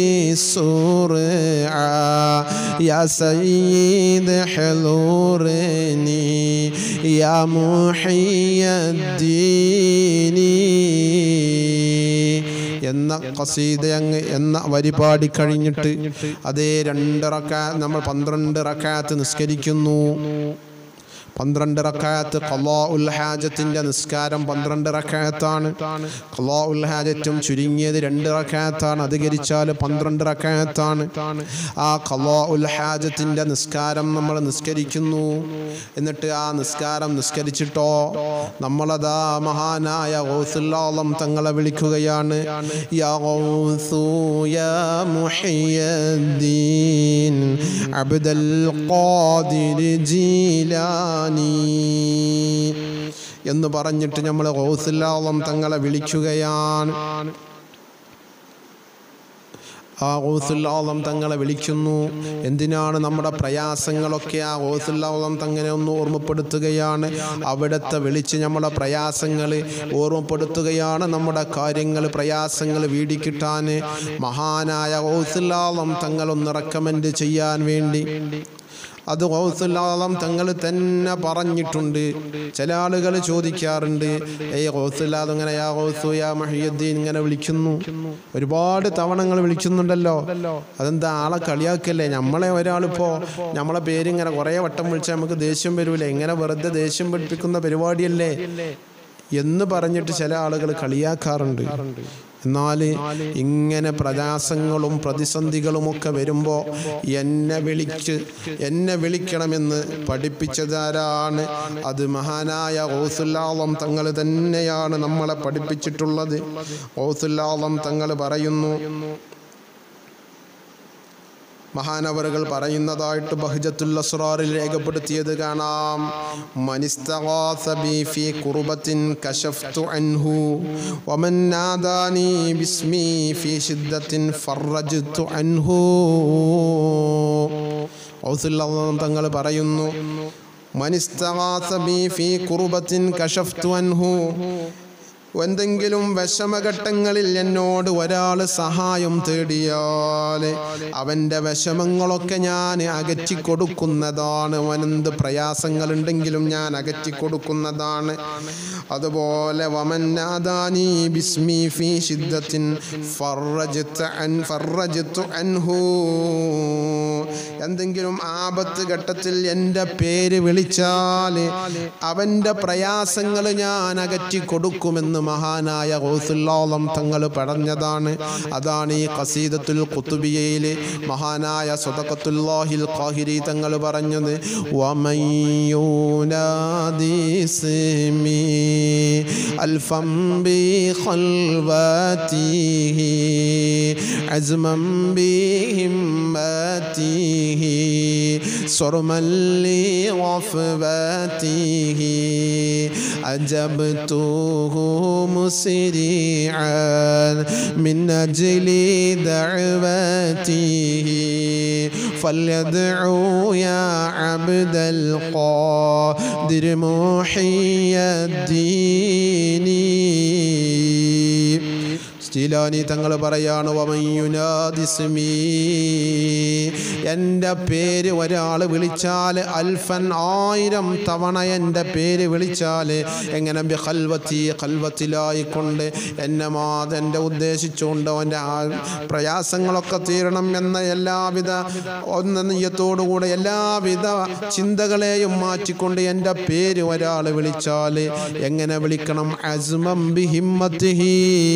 السرعة يا سيد حضورني يا محي الدين എന്ന കസീദ അങ്ങ് എന്ന വരി പാടി കഴിഞ്ഞിട്ട് അതേ രണ്ട് റക്കാ നമ്മൾ പന്ത്രണ്ട് റക്കാത്ത് നിസ്കരിക്കുന്നു പന്ത്രണ്ട് റക്കായത്ത് ഖലാ ഉൽ ഹാജത്തിന്റെ നിസ്കാരം പന്ത്രണ്ട് റക്കായത്താണ് ഖലാ ഉൽ ഹാജറ്റും ചുരുങ്ങിയത് രണ്ട് റക്കായത്താണ് അധികരിച്ചാൽ പന്ത്രണ്ട് റക്കായത്താണ് ആ ഖലാ ഉൽ ഹാജത്തിന്റെ നിസ്കാരം നമ്മൾ നിസ്കരിക്കുന്നു എന്നിട്ട് ആ നിസ്കാരം നിസ്കരിച്ചിട്ടോ നമ്മളതാ മഹാനായ ഗൗസുല്ലാളം തങ്ങളെ വിളിക്കുകയാണ് യാ ഗൗസു യാ മുഹയ്യദ്ദീൻ അബ്ദൽ ഖാദിർ ജീലാനി എന്ന് പറഞ്ഞിട്ട് നമ്മൾ ഗൗസുല്ലാളം തങ്ങളെ വിളിക്കുകയാണ് ആ ഗൗസുല്ലാളം തങ്ങളെ വിളിക്കുന്നു എന്തിനാണ് നമ്മുടെ പ്രയാസങ്ങളൊക്കെ ആ ഗൗസുല്ലാളം തങ്ങളെ ഒന്ന് ഓർമ്മപ്പെടുത്തുകയാണ് അവിടുത്തെ വിളിച്ച് നമ്മുടെ പ്രയാസങ്ങൾ ഓർമ്മപ്പെടുത്തുകയാണ് നമ്മുടെ കാര്യങ്ങൾ പ്രയാസങ്ങൾ വീടിക്കിട്ടാൻ മഹാനായ ഗൗസുല്ലാളം തങ്ങളൊന്ന് റെക്കമെൻഡ് ചെയ്യാൻ വേണ്ടി അത് ഗൗസുല്ലാളം തങ്ങൾ തന്നെ പറഞ്ഞിട്ടുണ്ട് ചില ആളുകൾ ചോദിക്കാറുണ്ട് ഏയ് ഗൗസുല്ലാദ് ഇങ്ങനെ യാ ഗൗസു യാ മഹിയുദ്ദീൻ ഇങ്ങനെ വിളിക്കുന്നു ഒരുപാട് തവണങ്ങൾ വിളിക്കുന്നുണ്ടല്ലോ അതെന്താ ആളെ കളിയാക്കല്ലേ നമ്മളെ ഒരാളിപ്പോ നമ്മളെ പേരിങ്ങനെ കുറേ വട്ടം വിളിച്ചാൽ നമുക്ക് ദേഷ്യം വരൂലേ ഇങ്ങനെ വെറുതെ ദേഷ്യം പഠിപ്പിക്കുന്ന പരിപാടിയല്ലേ എന്ന് പറഞ്ഞിട്ട് ചില ആളുകൾ കളിയാക്കാറുണ്ട് എന്നാൽ ഇങ്ങനെ പ്രയാസങ്ങളും പ്രതിസന്ധികളും ഒക്കെ വരുമ്പോൾ എന്നെ വിളിച്ച് എന്നെ വിളിക്കണമെന്ന് പഠിപ്പിച്ചതാരാണ് അത് മഹാനായ ഓസുല്ലാളം തങ്ങൾ തന്നെയാണ് നമ്മളെ പഠിപ്പിച്ചിട്ടുള്ളത് ഓസുല്ലാളം തങ്ങൾ പറയുന്നു മഹാനവറുകൾ പറയുന്നതായിട്ട് ബഹ്ജത്തുൽ അസ്റാറിൽ രേഖപ്പെടുത്തിയത് കാണാം മനിസ്തഗാസ ബി ഫീ ഖുർബത്തിൻ കശഫ്തു അൻഹു വമൻ നാദാനി ബിസ്മി ഫീ ശിദ്ദത്തിൻ ഫറജ്തു അൻഹു ഔസുല്ലാഹ് തങ്ങൾ പറയുന്നു മനിസ്തഗാസ ബി ഫീ ഖുർബത്തിൻ കശഫ്തു അൻഹു എന്തെങ്കിലും വിഷമഘട്ടങ്ങളിൽ എന്നോട് ഒരാൾ സഹായം തേടിയാൽ അവൻ്റെ വിഷമങ്ങളൊക്കെ ഞാൻ അകറ്റി കൊടുക്കുന്നതാണ് അവനെന്ത് പ്രയാസങ്ങളുണ്ടെങ്കിലും ഞാൻ അകറ്റി കൊടുക്കുന്നതാണ് അതുപോലെ വമന്നാദാനി ബിസ്മി ഫീ ശിദ്ദത്തിൻ ഫറജ്ത അൻ ഫറജ്തു അൻഹു എന്തെങ്കിലും ആപത്ത് ഘട്ടത്തിൽ എൻ്റെ പേര് വിളിച്ചാൽ അവൻ്റെ പ്രയാസങ്ങൾ ഞാൻ അകറ്റി കൊടുക്കുമെന്ന് മഹാനായ ഗൗസുല്ലോളം തങ്ങൾ പറഞ്ഞതാണ് അതാണ് ഈ ഖസീദത്തുൽ ഖുത്തുബിയയിൽ മഹാനായ സ്വതക്കത്തുല്ലാഹിൽ ഖാഹിരി തങ്ങൾ പറഞ്ഞത് വമയൂനാദിസ്മി അൽഫം ബി ഖൽവതിഹി അസ്മം ബി ഹിമ്മതിഹി صرما لغفبته أجبته مسرعا من أجل دعوته فليدعو يا عبد القادر محي الدين സ്റ്റീലാനി തങ്ങൾ പറയാണ് വമയുനാദിസ്മീ എൻ്റെ പേര് ഒരാൾ വിളിച്ചാൽ അൽഫൻ ആയിരം തവണ എൻ്റെ പേര് വിളിച്ചാൽ എങ്ങനെ ബി കൽവത്തി കൽവത്തിലായിക്കൊണ്ട് എന്നെ മാത എൻ്റെ ഉദ്ദേശിച്ചുകൊണ്ട് അവൻ്റെ ആ പ്രയാസങ്ങളൊക്കെ തീരണം എന്ന എല്ലാവിധ ഒന്ന് നെയ്യത്തോടുകൂടെ എല്ലാവിധ ചിന്തകളെയും മാറ്റിക്കൊണ്ട് എൻ്റെ പേര് ഒരാൾ വിളിച്ചാൽ എങ്ങനെ വിളിക്കണം അസ്മം ബി ഹിമ്മത്തിഹി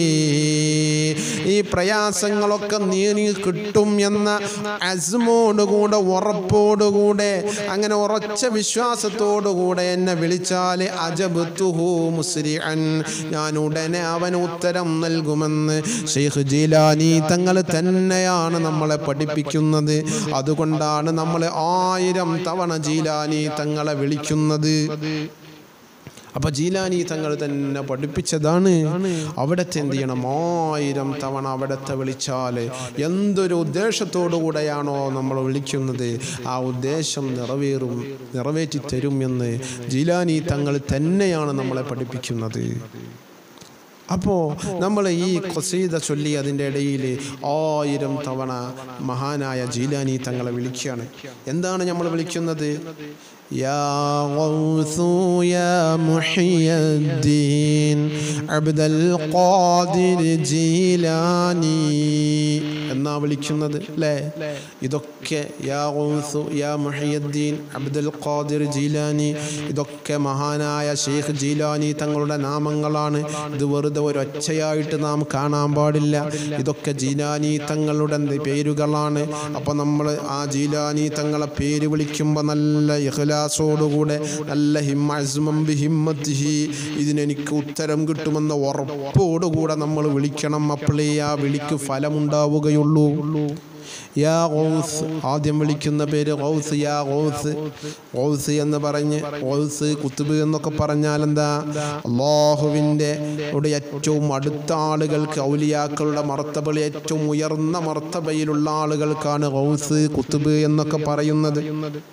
ഈ പ്രയാസങ്ങളൊക്കെ നീ കിട്ടും എന്ന അസ്മോടുകൂടെ ഉറപ്പോടുകൂടെ അങ്ങനെ ഉറച്ച വിശ്വാസത്തോടുകൂടെ എന്നെ വിളിച്ചാൽ അജബുത്തുഹു മുസ്രിഅൻ ഞാൻ ഉടനെ അവന് ഉത്തരം നൽകുമെന്ന് ഷെയ്ഖ് ജീലാനി തങ്ങൾ തന്നെയാണ് നമ്മളെ പഠിപ്പിക്കുന്നത് അതുകൊണ്ടാണ് നമ്മൾ ആയിരം തവണ ജീലാനി തങ്ങളെ വിളിക്കുന്നത് അപ്പൊ ജീലാനി തങ്ങൾ തന്നെ പഠിപ്പിച്ചതാണ് അവിടത്തെ എന്ത് ചെയ്യണം ആയിരം തവണ അവിടത്തെ വിളിച്ചാല് എന്തൊരു ഉദ്ദേശത്തോടു കൂടെയാണോ നമ്മൾ വിളിക്കുന്നത് ആ ഉദ്ദേശം നിറവേറും നിറവേറ്റി തരും എന്ന് ജീലാനി തങ്ങൾ തന്നെയാണ് നമ്മളെ പഠിപ്പിക്കുന്നത് അപ്പോൾ നമ്മൾ ഈ ഖസീദ ചൊല്ലി അതിൻ്റെ ഇടയിൽ ആയിരം തവണ മഹാനായ ജീലാനി തങ്ങളെ വിളിക്കുകയാണ് എന്താണ് നമ്മൾ വിളിക്കുന്നത് يا غوث يا محي الدين عبد القادر جيلاني എന്നാ വിളിക്കുന്നത് അല്ലേ ഇതൊക്കെ യാ ഗൗസു യാ മുഹിയുദ്ദീൻ അബ്ദുൽ ഖാദിർ ജീലാനി ഇതൊക്കെ മഹാനായ ഷെയ്ഖ് ജീലാനി തങ്ങളുടെ നാമങ്ങളാണ് ഇത് വെറുതെ ഒരു ഒച്ചയായിട്ട് നാം കാണാൻ പാടില്ല ഇതൊക്കെ ജീലാനി തങ്ങളുടെ പേരുകളാണ് അപ്പോൾ നമ്മൾ ആ ജീലാനി തങ്ങളെ പേര് വിളിക്കുമ്പോൾ നല്ല ഇഖ്ലാസോടുകൂടെ നല്ല ഹിമ്മ ഹിമ്മത്തിഹി ഇതിനെനിക്ക് ഉത്തരം കിട്ടുമെന്ന ഉറപ്പോടുകൂടെ നമ്മൾ വിളിക്കണം അപ്പോഴേ ആ വിളിക്ക് ഫലമുണ്ടാവുകയുള്ളൂ യാ ഗൗസ് ആദ്യം വിളിക്കുന്ന പേര് ഗൗസ് യാ ഗൗസ് ഗൗസ് എന്ന് പറഞ്ഞ് ഗൗസ് കുത്തുബ് എന്നൊക്കെ പറഞ്ഞാൽ എന്താ അള്ളാഹുവിൻ്റെ ഇവിടെ ഏറ്റവും അടുത്ത ആളുകൾക്ക് ഔലിയാക്കളുടെ മർത്തബിൾ ഏറ്റവും ഉയർന്ന മർത്തബയിലുള്ള ആളുകൾക്കാണ് ഗൗസ് കുത്തുബ് എന്നൊക്കെ പറയുന്നത്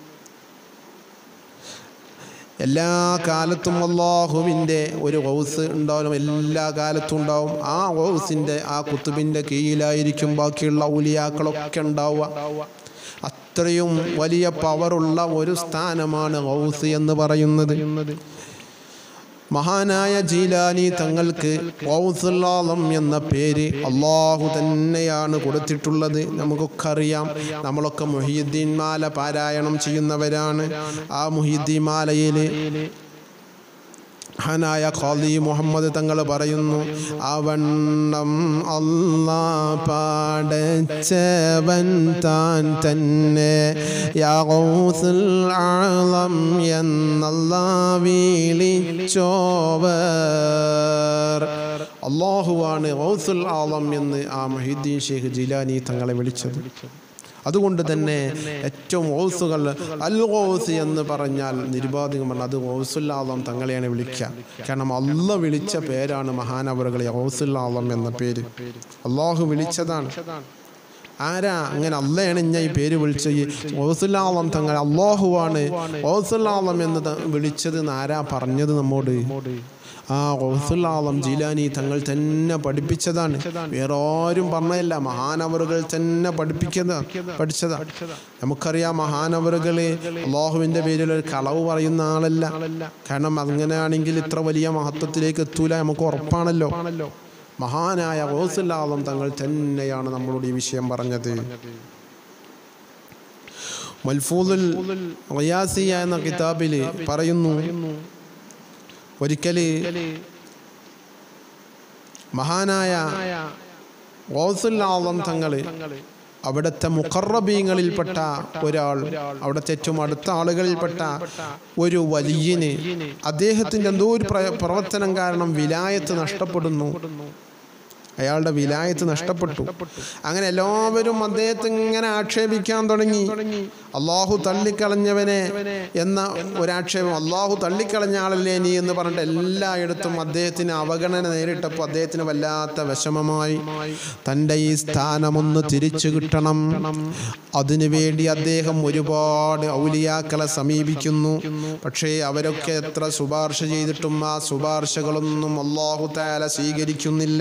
എല്ലാ കാലത്തും അള്ളാഹുവിൻ്റെ ഒരു ഹൗസ് ഉണ്ടാവും എല്ലാ കാലത്തും ഉണ്ടാവും ആ ഹൗസിൻ്റെ ആ കുത്തുബിൻ്റെ കീഴിലായിരിക്കും ബാക്കിയുള്ള ഔലിയാക്കളൊക്കെ ഉണ്ടാവുക അത്രയും വലിയ പവറുള്ള ഒരു സ്ഥാനമാണ് ഹൗസ് എന്ന് പറയുന്നത് മഹാനായ ജീലാനി തങ്ങൾക്ക് ഔസുല്ലാളം എന്ന പേര് അള്ളാഹു തന്നെയാണ് കൊടുത്തിട്ടുള്ളത് നമുക്കൊക്കെ അറിയാം നമ്മളൊക്കെ മുഹീദ്ദീൻ മാല പാരായണം ചെയ്യുന്നവരാണ് ആ മുഹീദ്ദീൻ മാലയിൽ മഹാനായ ഖാദി മുഹമ്മദ് തങ്ങൾ പറയുന്നു അവണ്ണം അല്ലാ പാടച്ചവൻ താൻ തന്നെ യാ ഗൗസുൽ ആളം എന്നല്ലാ വിളിച്ചോവർ അള്ളാഹുവാണ് ഗൗസുൽ ആളം എന്ന് ആ മഹീദ്ദീൻ ഷെയ്ഖ് ജിലാനി തങ്ങളെ വിളിച്ചത് അതുകൊണ്ട് തന്നെ ഏറ്റവും ഓസുകൾ അൽ ഗോസ് എന്ന് പറഞ്ഞാൽ നിരുപാധികം പറഞ്ഞാൽ അത് ഗോസുല്ലാളം തങ്ങളെയാണ് വിളിക്കുക കാരണം അല്ല വിളിച്ച പേരാണ് മഹാനവറുകളെ ഗോസുല്ലാളം എന്ന പേര് അള്ളാഹു വിളിച്ചതാണ് ആരാ അങ്ങനെ അല്ലയാണ് ഞാൻ ഈ പേര് വിളിച്ചത് ഓസുല്ലാളം തങ്ങൾ അള്ളാഹുവാണ് ഓസുല്ലാളം എന്ന് ത- വിളിച്ചത് എന്ന് ആരാ പറഞ്ഞത് നമ്മോട് ആ ഗൗസുല്ലാളം ജീലാനി തങ്ങൾ തന്നെ പഠിപ്പിച്ചതാണ് വേറെ ആരും പറഞ്ഞതല്ല മഹാനവറുകൾ തന്നെ പഠിപ്പിക്കുന്ന പഠിച്ചതാ നമുക്കറിയാം മഹാനവറുകള് അള്ളാഹുവിന്റെ പേരിൽ ഒരു കളവ് പറയുന്ന ആളല്ല കാരണം അങ്ങനെയാണെങ്കിൽ ഇത്ര വലിയ മഹത്വത്തിലേക്ക് എത്തൂല നമുക്ക് ഉറപ്പാണല്ലോ മഹാനായ ഗൗസുല്ലാളം തങ്ങൾ തന്നെയാണ് നമ്മളോട് ഈ വിഷയം പറഞ്ഞത് മൽഫൂദുൽ റിയാസിയ എന്ന കിതാബില് പറയുന്നു ഒരിക്കല് മഹാനായ ഗൗസുല്ലാളം തങ്ങള് അവിടുത്തെ മുഖറബീങ്ങളിൽപ്പെട്ട ഒരാൾ അവിടുത്തെ ഏറ്റവും അടുത്ത ആളുകളിൽപ്പെട്ട ഒരു വലിയന് അദ്ദേഹത്തിന്റെ എന്തോ ഒരു പ്ര- പ്രവർത്തനം കാരണം വിലായത്ത് നഷ്ടപ്പെടുന്നു അയാളുടെ വിലായത്ത് നഷ്ടപ്പെട്ടു അങ്ങനെ എല്ലാവരും അദ്ദേഹത്തെ ഇങ്ങനെ ആക്ഷേപിക്കാൻ തുടങ്ങി അള്ളാഹു തള്ളിക്കളഞ്ഞവനെ എന്ന ഒരാക്ഷേപം അള്ളാഹു തള്ളിക്കളഞ്ഞ ആളല്ലേ നീ എന്ന് പറഞ്ഞിട്ട് എല്ലായിടത്തും അദ്ദേഹത്തിന് അവഗണന നേരിട്ടപ്പോൾ അദ്ദേഹത്തിന് വല്ലാത്ത വിഷമമായി തൻ്റെ ഈ സ്ഥാനമൊന്ന് തിരിച്ചു കിട്ടണം അതിനുവേണ്ടി അദ്ദേഹം ഒരുപാട് ഔലിയാക്കളെ സമീപിക്കുന്നു പക്ഷേ അവരൊക്കെ എത്ര ശുപാർശ ചെയ്തിട്ടും ആ ശുപാർശകളൊന്നും അള്ളാഹു താല സ്വീകരിക്കുന്നില്ല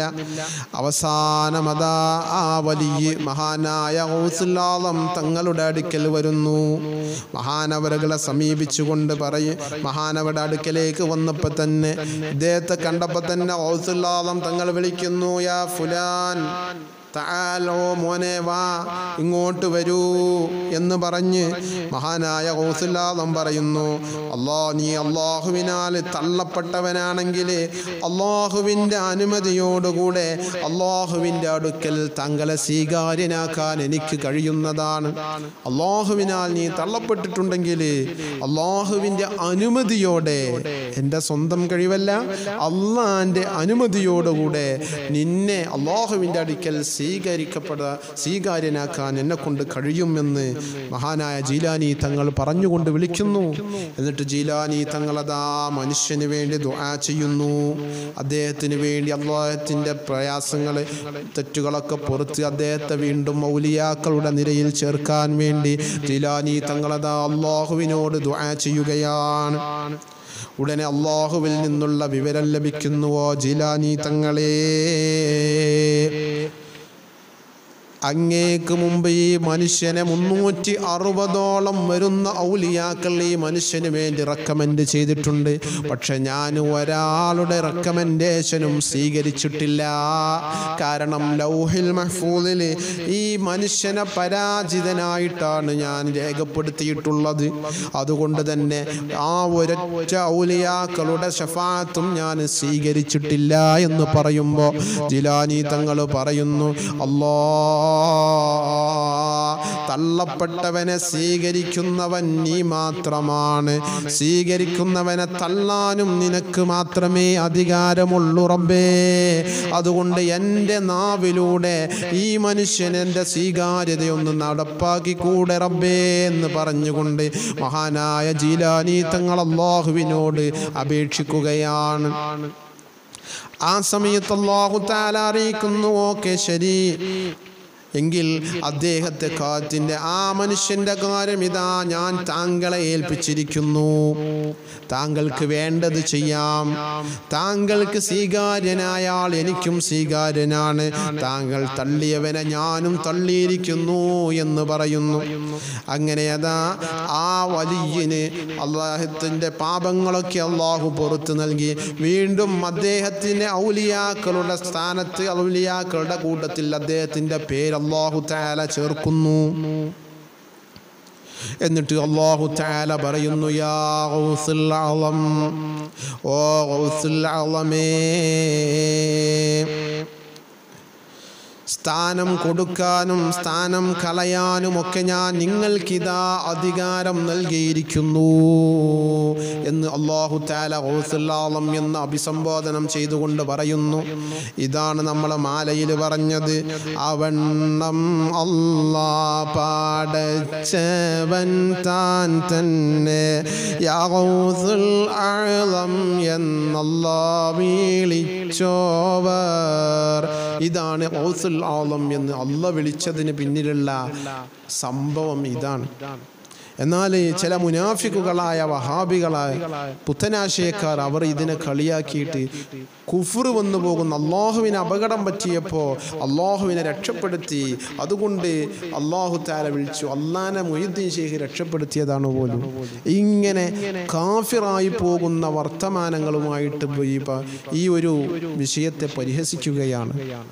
അവസാനം അതാ ആ വലിയ മഹാനായ ഔസുല്ലാളം തങ്ങളുടെ അടുക്കൽ വരുന്നു മഹാനവറുകളെ സമീപിച്ചുകൊണ്ട് പറയും മഹാനവരുടെ അടുക്കലേക്ക് വന്നപ്പോൾ തന്നെ ഇദ്ദേഹത്തെ കണ്ടപ്പോൾ തന്നെ ഔസുല്ലാളം തങ്ങൾ വിളിക്കുന്നു യാ ഫുലാൻ തആൽ, ഓ മോനെ വാ ഇങ്ങോട്ട് വരൂ എന്ന് പറഞ്ഞ് മഹാനായ ഗൗസുല്ലാദം പറയുന്നു അല്ലാ നീ അള്ളാഹുവിനാൽ തള്ളപ്പെട്ടവനാണെങ്കിൽ അള്ളാഹുവിൻ്റെ അനുമതിയോടുകൂടെ അള്ളാഹുവിൻ്റെ അടുക്കൽ തങ്ങളെ സ്വീകാര്യനാക്കാൻ എനിക്ക് കഴിയുന്നതാണ് അള്ളാഹുവിനാൽ നീ തള്ളപ്പെട്ടിട്ടുണ്ടെങ്കിൽ അള്ളാഹുവിൻ്റെ അനുമതിയോടെ എൻ്റെ സ്വന്തം കഴിവല്ല അള്ളാൻ്റെ അനുമതിയോടുകൂടെ നിന്നെ അള്ളാഹുവിൻ്റെ അടുക്കൽ സ്വീകരിക്കപ്പെടുക സ്വീകാര്യനാക്കാൻ എന്നെ കൊണ്ട് കഴിയുമെന്ന് മഹാനായ ജീലാനി തങ്ങൾ പറഞ്ഞുകൊണ്ട് വിളിക്കുന്നു എന്നിട്ട് ജീലാനി തങ്ങൾ അതാ മനുഷ്യന് വേണ്ടി ദുആ ചെയ്യുന്നു അദ്ദേഹത്തിന് വേണ്ടി അള്ളാഹത്തിൻ്റെ പ്രയാസങ്ങൾ തെറ്റുകളൊക്കെ പുറത്ത് അദ്ദേഹത്തെ വീണ്ടും മൗലിയാക്കളുടെ നിരയിൽ ചേർക്കാൻ വേണ്ടി ജീലാനി തങ്ങളതാ അള്ളാഹുവിനോട് ദുആ ചെയ്യുകയാണ് ഉടനെ അള്ളാഹുവിൽ നിന്നുള്ള വിവരം ലഭിക്കുന്നുവോ ജിലാനി തങ്ങളെ അങ്ങേക്ക് മുമ്പ് ഈ മനുഷ്യനെ മുന്നൂറ്റി അറുപതോളം വരുന്ന ഔലിയാക്കൾ ഈ മനുഷ്യന് വേണ്ടി റെക്കമെൻഡ് ചെയ്തിട്ടുണ്ട് പക്ഷെ ഞാൻ ഒരാളുടെ റെക്കമെൻഡേഷനും സ്വീകരിച്ചിട്ടില്ല കാരണം ലൗഹിൽ മഹ്ഫൂദിൽ ഈ മനുഷ്യനെ പരാജിതനായിട്ടാണ് ഞാൻ രേഖപ്പെടുത്തിയിട്ടുള്ളത് അതുകൊണ്ട് തന്നെ ആ ഒരൊറ്റ ഔലിയാക്കളുടെ ഷഫാത്തും ഞാൻ സ്വീകരിച്ചിട്ടില്ല എന്ന് പറയുമ്പോൾ ജിലാനി തങ്ങൾ പറയുന്നു അല്ലാ തള്ളപ്പെട്ടവനെ സ്വീകരിക്കുന്നവൻ നീ മാത്രമാണ് സ്വീകരിക്കുന്നവനെ തള്ളാനും നിനക്ക് മാത്രമേ അധികാരമുള്ളൂ റബ്ബേ അതുകൊണ്ട് എൻ്റെ നാവിലൂടെ ഈ മനുഷ്യൻ എൻ്റെ സ്വീകാര്യതയൊന്ന് നടപ്പാക്കി കൂടെ റബ്ബേ എന്ന് പറഞ്ഞുകൊണ്ട് മഹാനായ ജീലാനി തങ്ങൾ അള്ളാഹുവിനോട് അപേക്ഷിക്കുകയാണ് ആ സമയത്ത് അള്ളാഹു താല അറിയിക്കുന്നു ഓക്കെ ശരി എങ്കിൽ അദ്ദേഹത്തെ കാറ്റിൻ്റെ ആ മനുഷ്യൻ്റെ കാര്യം ഇതാ ഞാൻ താങ്കളെ ഏൽപ്പിച്ചിരിക്കുന്നു താങ്കൾക്ക് വേണ്ടത് ചെയ്യാം താങ്കൾക്ക് സ്വീകാര്യനായ ആൾ എനിക്കും സ്വീകാര്യനാണ് താങ്കൾ തള്ളിയവനെ ഞാനും തള്ളിയിരിക്കുന്നു എന്ന് പറയുന്നു അങ്ങനെ അതാ ആ വലിയന് അള്ളാഹത്തിൻ്റെ പാപങ്ങളൊക്കെ അള്ളാഹു പുറത്തു നൽകി വീണ്ടും അദ്ദേഹത്തിൻ്റെ ഔലിയാക്കളുടെ സ്ഥാനത്ത് ഔലിയാക്കളുടെ കൂട്ടത്തിൽ അദ്ദേഹത്തിൻ്റെ പേര് അള്ളാഹു താല ചേർക്കുന്നു എന്നിട്ട് അള്ളാഹു താല പറയുന്നു യാ ഗൗസുൽ അളം ഓ ഗൗസുൽ അളമേ സ്ഥാനം കൊടുക്കാനും സ്ഥാനം കളയാനും ഒക്കെ ഞാൻ നിങ്ങൾക്കിതാ അധികാരം നൽകിയിരിക്കുന്നു എന്ന് അള്ളാഹു താല ഗൗസുല്ലാളം എന്ന് അഭിസംബോധനം ചെയ്തുകൊണ്ട് പറയുന്നു ഇതാണ് നമ്മൾ മാലയിൽ പറഞ്ഞത് അവണ്ണം അല്ലാ പാടച്ചവൻ താൻ തന്നെ യാ ഗൗസുൽ അളം എന്നല്ലാ വിളിച്ചോവർ ഇതാണ് ഗൗസുൽ ആലം എന്ന് അല്ല വിളിച്ചതിന് പിന്നിലുള്ള സംഭവം ഇതാണ് എന്നാൽ ചില മുനാഫിക്കുകളായ വഹാബികളായ പുത്തനാശയക്കാർ അവർ ഇതിനെ കളിയാക്കിയിട്ട് കുഫർ വന്നു പോകുന്ന അള്ളാഹുവിന് അപകടം പറ്റിയപ്പോൾ അള്ളാഹുവിനെ രക്ഷപ്പെടുത്തി അതുകൊണ്ട് അള്ളാഹു താല വിളിച്ചു അള്ളാനെ മൊയ്യുദ്ദീൻ ഷെയ്ഖ് രക്ഷപ്പെടുത്തിയതാണ് പോലും ഇങ്ങനെ കാഫിറായി പോകുന്ന വർത്തമാനങ്ങളുമായിട്ട് ഈ പ- ഈ ഒരു വിഷയത്തെ പരിഹസിക്കുകയാണ്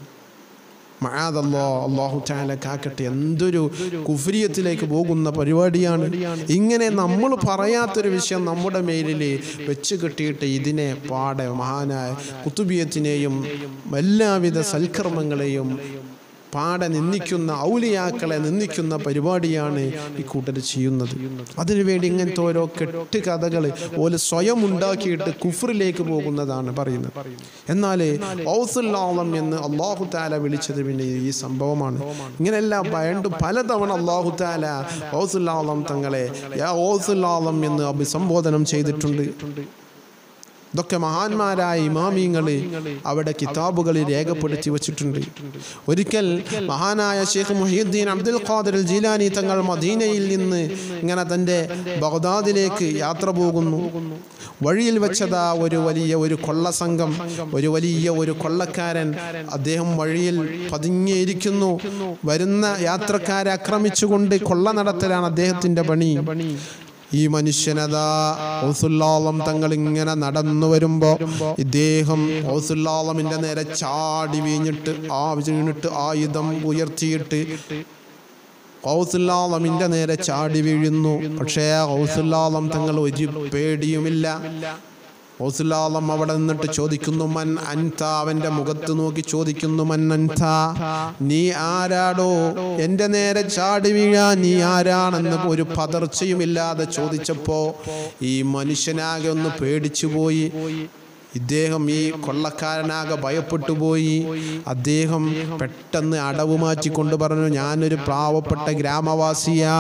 മഴാതല്ലോ അള്ളാഹു ചാല കാക്കട്ടെ എന്തൊരു കുഫരിയത്തിലേക്ക് പോകുന്ന പരിപാടിയാണ് ഇങ്ങനെ നമ്മൾ പറയാത്തൊരു വിഷയം നമ്മുടെ മേലിൽ വെച്ച് കെട്ടിയിട്ട് ഇതിനെ പാടെ മഹാനായ കുത്തുബിയത്തിനെയും എല്ലാവിധ സൽക്കർമ്മങ്ങളെയും പാടെ നിന്ദിക്കുന്ന ഔലിയാക്കളെ നിന്ദിക്കുന്ന പരിപാടിയാണ് ഈ കൂട്ടർ ചെയ്യുന്നത് അതിനുവേണ്ടി ഇങ്ങനത്തെ ഓരോ കെട്ട് കഥകൾ ഓല് സ്വയം ഉണ്ടാക്കിയിട്ട് കുഫറിലേക്ക് പോകുന്നതാണ് പറയുന്നത് എന്നാൽ ഔസുല്ലാളം എന്ന് അള്ളാഹു താല വിളിച്ചത് പിന്നെ ഈ സംഭവമാണ് ഇങ്ങനെയെല്ലാം പണ്ട് പലതവണ അള്ളാഹു താല ഔസുല്ലാളം തങ്ങളെ യാ ഔസുല്ലാളം എന്ന് അഭിസംബോധനം ചെയ്തിട്ടുണ്ട് ഇതൊക്കെ മഹാന്മാരായ ഇമാമിങ്ങൾ അവിടെ കിതാബുകളിൽ രേഖപ്പെടുത്തി വച്ചിട്ടുണ്ട് ഒരിക്കൽ മഹാനായ ഷെയ്ഖ് മുഹീദ്ദീൻ അബ്ദുൽ ഖാദിർ ജീലാനി തങ്ങൾ മദീനയിൽ നിന്ന് ഇങ്ങനെ തൻ്റെ ബഗ്ദാദിലേക്ക് യാത്ര പോകുന്നു വഴിയിൽ വെച്ചതാ ഒരു വലിയ ഒരു കൊള്ള സംഘം ഒരു വലിയ ഒരു കൊള്ളക്കാരൻ അദ്ദേഹം വഴിയിൽ പതുങ്ങിയിരിക്കുന്നു വരുന്ന യാത്രക്കാരെ ആക്രമിച്ചുകൊണ്ട് കൊള്ള നടത്തലാണ് അദ്ദേഹത്തിൻ്റെ പണി ഈ മനുഷ്യനതാ ഔസുല്ലാളം തങ്ങൾ ഇങ്ങനെ നടന്നു വരുമ്പോ ഇദ്ദേഹം ഔസുല്ലാളമിന്റെ നേരെ ചാടി വീഞ്ഞിട്ട് ആ വീണിട്ട് ആയുധം ഉയർത്തിയിട്ട് ഔസുല്ലാളമിന്റെ നേരെ ചാടി വീഴുന്നു പക്ഷേ ഔസുല്ലാളം തങ്ങൾ ഒരു പേടിയുമില്ല ഔസുല്ലാളം അവിടെ നിന്നിട്ട് ചോദിക്കുന്നു മൻ അൻത അവന്റെ മുഖത്ത് നോക്കി ചോദിക്കുന്നു മൻ അൻത നീ ആരാടോ എന്റെ നേരെ ചാടി വീഴാൻ നീ ആരാണെന്ന് ഒരു പതർച്ചയുമില്ലാതെ ചോദിച്ചപ്പോ ഈ മനുഷ്യനാകെ ഒന്ന് പേടിച്ചു പോയി ഇദ്ദേഹം ഈ കൊള്ളക്കാരനാകെ ഭയപ്പെട്ടു പോയി അദ്ദേഹം പെട്ടെന്ന് അടവ് മാറ്റിക്കൊണ്ട് പറഞ്ഞു ഞാനൊരു പാവപ്പെട്ട ഗ്രാമവാസിയാ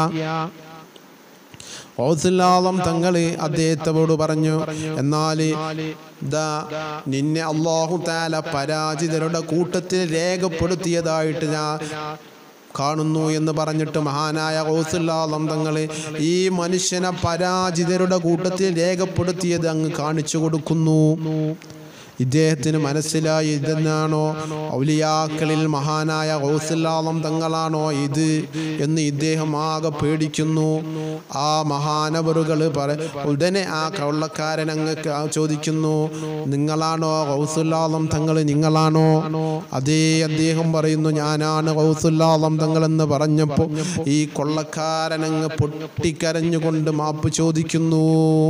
ഔസുല്ലാളം തങ്ങള് അദ്ദേഹത്തോട് പറഞ്ഞു എന്നാല് ദാ നിന്നെ അള്ളാഹു താല പരാജിതരുടെ കൂട്ടത്തിൽ രേഖപ്പെടുത്തിയതായിട്ട് ഞാൻ കാണുന്നു എന്ന് പറഞ്ഞിട്ട് മഹാനായ ഔസുല്ലാളം തങ്ങള് ഈ മനുഷ്യനെ പരാജിതരുടെ കൂട്ടത്തിൽ രേഖപ്പെടുത്തിയത് അങ്ങ് കാണിച്ചു കൊടുക്കുന്നു ഇദ്ദേഹത്തിന് മനസ്സിലായി ഇതെന്നാണോ ഔലിയാക്കളിൽ മഹാനായ ഗൗസുല്ലാളം തങ്ങളാണോ ഇത് എന്ന് ഇദ്ദേഹം ആകെ പേടിക്കുന്നു ആ മഹാനവറുകൾ പറ ഉടനെ ആ കള്ളക്കാരൻ അങ്ങ് ക- ചോദിക്കുന്നു നിങ്ങളാണോ ഗൗസുല്ലാളം തങ്ങൾ നിങ്ങളാണോ അതേ അദ്ദേഹം പറയുന്നു ഞാനാണ് ഗൗസുല്ലാളം തങ്ങൾ എന്ന് പറഞ്ഞപ്പോൾ ഈ കൊള്ളക്കാരൻ അങ്ങ് പൊട്ടിക്കരഞ്ഞുകൊണ്ട് മാപ്പ് ചോദിക്കുന്നു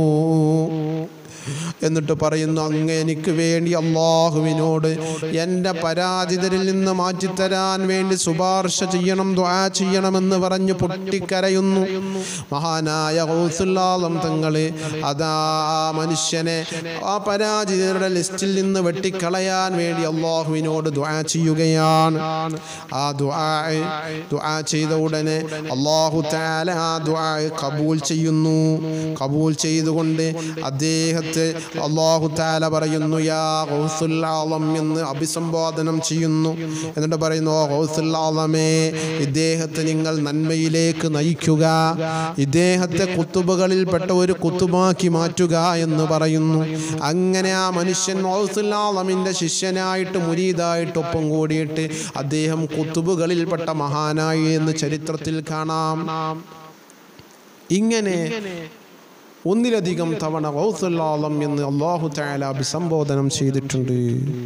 എന്നിട്ട് പറയുന്നു അങ്ങ് എനിക്ക് വേണ്ടി അള്ളാഹുവിനോട് എൻ്റെ പരാജിതരിൽ നിന്ന് മാറ്റിത്തരാൻ വേണ്ടി ശുപാർശ ചെയ്യണം ദ്വാ ചെയ്യണമെന്ന് പറഞ്ഞ് പൊട്ടിക്കരയുന്നു മഹാനായ ഗൗസുല്ലാളം തങ്ങള് അതാ ആ മനുഷ്യനെ ആ പരാജിതരുടെ ലിസ്റ്റിൽ നിന്ന് വെട്ടിക്കളയാൻ വേണ്ടി അള്ളാഹുവിനോട് ദ്വാ ചെയ്യുകയാണ് ആ ദ്വാ ദ്വാ ചെയ്ത ഉടനെ അള്ളാഹു താല ആ ദ്വാ കബൂൽ ചെയ്യുന്നു കബൂൽ ചെയ്തുകൊണ്ട് അദ്ദേഹത്തെ അള്ളാഹു താല പറയുന്നു യാ ഗൗസുൽ ആലം എന്ന് അഭിസംബോധനം ചെയ്യുന്നു എന്നിട്ട് പറയുന്നു "ഓ ഗൗസുൽ ആലമേ ഇദ്ദേഹത്തെ നിങ്ങൾ നന്മയിലേക്ക് നയിക്കുക ഇദ്ദേഹത്തെ കുത്തുബുകളിൽപ്പെട്ട ഒരു കുത്തുബാക്കി മാറ്റുക എന്ന് പറയുന്നു അങ്ങനെ ആ മനുഷ്യൻ ഗൗസുൽ ആലമിൻ്റെ ശിഷ്യനായിട്ട് മുരീദായിട്ട് ഒപ്പം കൂടിയിട്ട് അദ്ദേഹം കുത്തുബുകളിൽപ്പെട്ട മഹാനായി എന്ന് ചരിത്രത്തിൽ കാണാം ഇങ്ങനെ ഒന്നിലധികം തവണ ഗൗസുല്ലാളം എന്ന് അള്ളാഹു താല അഭിസംബോധനം ചെയ്തിട്ടുണ്ട്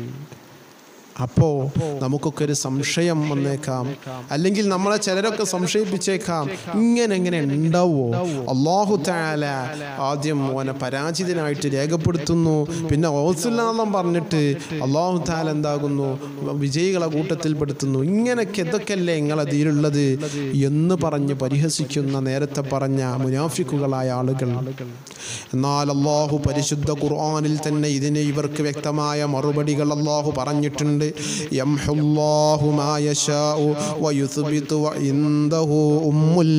അപ്പോൾ നമുക്കൊക്കെ ഒരു സംശയം വന്നേക്കാം അല്ലെങ്കിൽ നമ്മളെ ചിലരൊക്കെ സംശയിപ്പിച്ചേക്കാം ഇങ്ങനെ എങ്ങനെ ഉണ്ടാവോ അള്ളാഹു താല ആദ്യം ഓനെ പരാജിതനായിട്ട് രേഖപ്പെടുത്തുന്നു പിന്നെ ഓസുല്ലാളം പറഞ്ഞിട്ട് അള്ളാഹു താല എന്താകുന്നു വിജയികളെ കൂട്ടത്തിൽപ്പെടുത്തുന്നു ഇങ്ങനെയൊക്കെ ഇതൊക്കെയല്ലേ നിങ്ങളെ തീരുള്ളത് എന്ന് പറഞ്ഞ് പരിഹസിക്കുന്ന നേരത്തെ പറഞ്ഞ മുനാഫിക്കുകളായ ആളുകൾ എന്നാൽ അള്ളാഹു പരിശുദ്ധ ഖുർആനിൽ തന്നെ ഇതിന് ഇവർക്ക് വ്യക്തമായ മറുപടികൾ അള്ളാഹു പറഞ്ഞിട്ടുണ്ട് യംഹുല്ലാഹു മാ യശാഉ വയുസ്ബിതു വഇൻദഹു ഉമ്മുൽ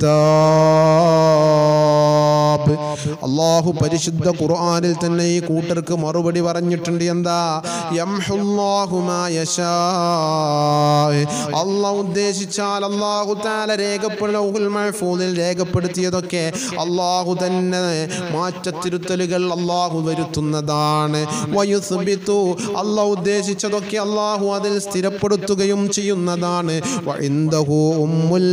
കിതാബ് അള്ളാഹു പരിശുദ്ധ ഖുർആനിൽ തന്നെ ഈ കൂട്ടർക്ക് മറുപടി പറഞ്ഞിട്ടുണ്ട് എന്താ യംഹുല്ലാഹു മാ യശാ അള്ളാഹ് ഉദ്ദേശിച്ചാൽ അള്ളാഹു താല രേഖപ്പെടുന്ന മഹഫൂദിൽ രേഖപ്പെടുത്തിയതൊക്കെ അള്ളാഹു തന്നെ മാറ്റത്തിരുത്തലുകൾ അള്ളാഹു വരുത്തുന്നതാണ് വയുസ്ബിതു അള്ളാഹു ഉദ്ദേശിച്ചതൊക്കെ അള്ളാഹു അതിൽ സ്ഥിരപ്പെടുത്തുകയും ചെയ്യുന്നതാണ് വഇൻദഹു ഉമ്മുൽ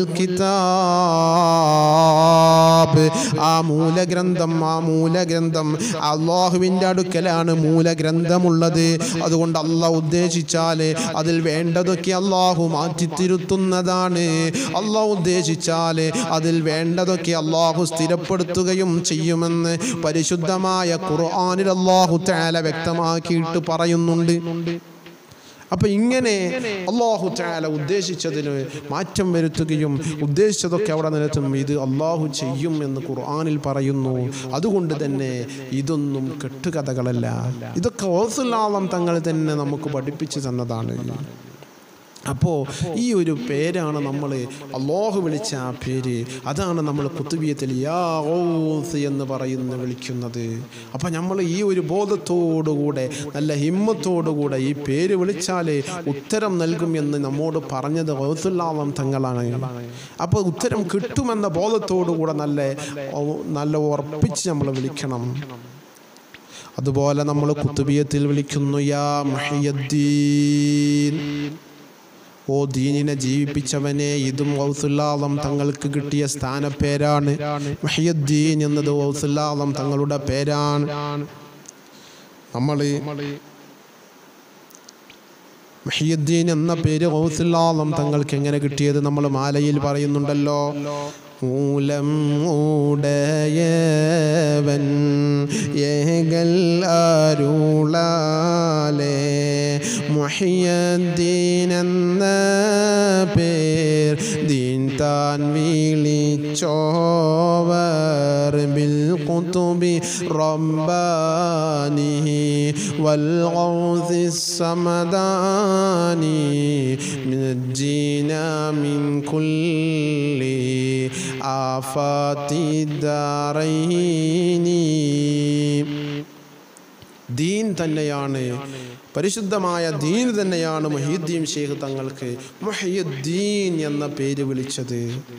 കിതാബ് ആ മൂലഗ്രന്ഥം ആ മൂലഗ്രന്ഥം അള്ളാഹുവിൻ്റെ അടുക്കലാണ് മൂലഗ്രന്ഥമുള്ളത് അതുകൊണ്ട് അള്ളാഹ് ഉദ്ദേശിച്ചാൽ അതിൽ വേണ്ടതൊക്കെ അള്ളാഹു മാറ്റിത്തിരുത്തുന്നതാണ് അള്ളാഹു ഉദ്ദേശിച്ചാൽ അതിൽ വേണ്ടതൊക്കെ അള്ളാഹു സ്ഥിരപ്പെടുത്തുകയും ചെയ്യുമെന്ന് പരിശുദ്ധമായ ഖുർആനിൽ അള്ളാഹു താല വ്യക്തമാക്കിയിട്ട് പറയുന്നുണ്ട് അപ്പൊ ഇങ്ങനെ അള്ളാഹു താല ഉദ്ദേശിച്ചതിന് മാറ്റം വരുത്തുകയും ഉദ്ദേശിച്ചതൊക്കെ അവിടെ നിലത്തും ഇത് അള്ളാഹു ചെയ്യും എന്ന് ഖുർആനിൽ പറയുന്നു അതുകൊണ്ട് തന്നെ ഇതൊന്നും കെട്ടുകഥകളല്ല ഇതൊക്കെ ഓസുലാളം തങ്ങൾ തന്നെ നമുക്ക് പഠിപ്പിച്ചു തന്നതാണ് അപ്പോൾ ഈ ഒരു പേരാണ് നമ്മൾ അള്ളാഹു വിളിച്ച ആ പേര് അതാണ് നമ്മൾ കുത്തുബിയത്തിൽ യാ ഔസ് എന്ന് പറയുന്ന വിളിക്കുന്നത് അപ്പം നമ്മൾ ഈ ഒരു ബോധത്തോടുകൂടെ നല്ല ഹിമ്മത്തോടുകൂടെ ഈ പേര് വിളിച്ചാൽ ഉത്തരം നൽകും എന്ന് നമ്മോട് പറഞ്ഞത് ഔസുല്ലാളം തങ്ങളാണ് അപ്പോൾ ഉത്തരം കിട്ടുമെന്ന ബോധത്തോടുകൂടെ നല്ല നല്ല ഉറപ്പിച്ച് നമ്മൾ വിളിക്കണം അതുപോലെ നമ്മൾ കുത്തുബിയത്തിൽ വിളിക്കുന്നു യാ മഹിയദ്ദീൻ ഓ ദീനിനെ ജീവിപ്പിച്ചവനെ ഇതും ഔസുല്ലാളം തങ്ങൾക്ക് കിട്ടിയ സ്ഥാനപ്പേരാണ് മഹിയദ്ദീൻ എന്നത് ഔസുല്ലാളം തങ്ങളുടെ പേരാണ് നമ്മൾ മഹിയുദ്ദീൻ എന്ന പേര് ഔസുല്ലാളം തങ്ങൾക്ക് എങ്ങനെ കിട്ടിയത് നമ്മൾ മാലയിൽ പറയുന്നുണ്ടല്ലോ മൂലം ഉടയവൻ ഏകൽ അരുളാലേ മുഹിയദ്ദീൻ എന്ന പേർ ദീൻ താൻ വിളിച്ചോവർ ബിൽ കുതുബി റബ്ബാനി വൽ ഗൗസി സമദാനി نجينا من كل آفات الدارين ദീൻ തന്നെയാണ് പരിശുദ്ധമായ ദീൻ തന്നെയാണ് മൊഹീദ്ദീൻ ഷെയ്ഖ് തങ്ങൾക്ക് മൊഹീദ്ദീൻ എന്ന പേര് വിളിച്ചത്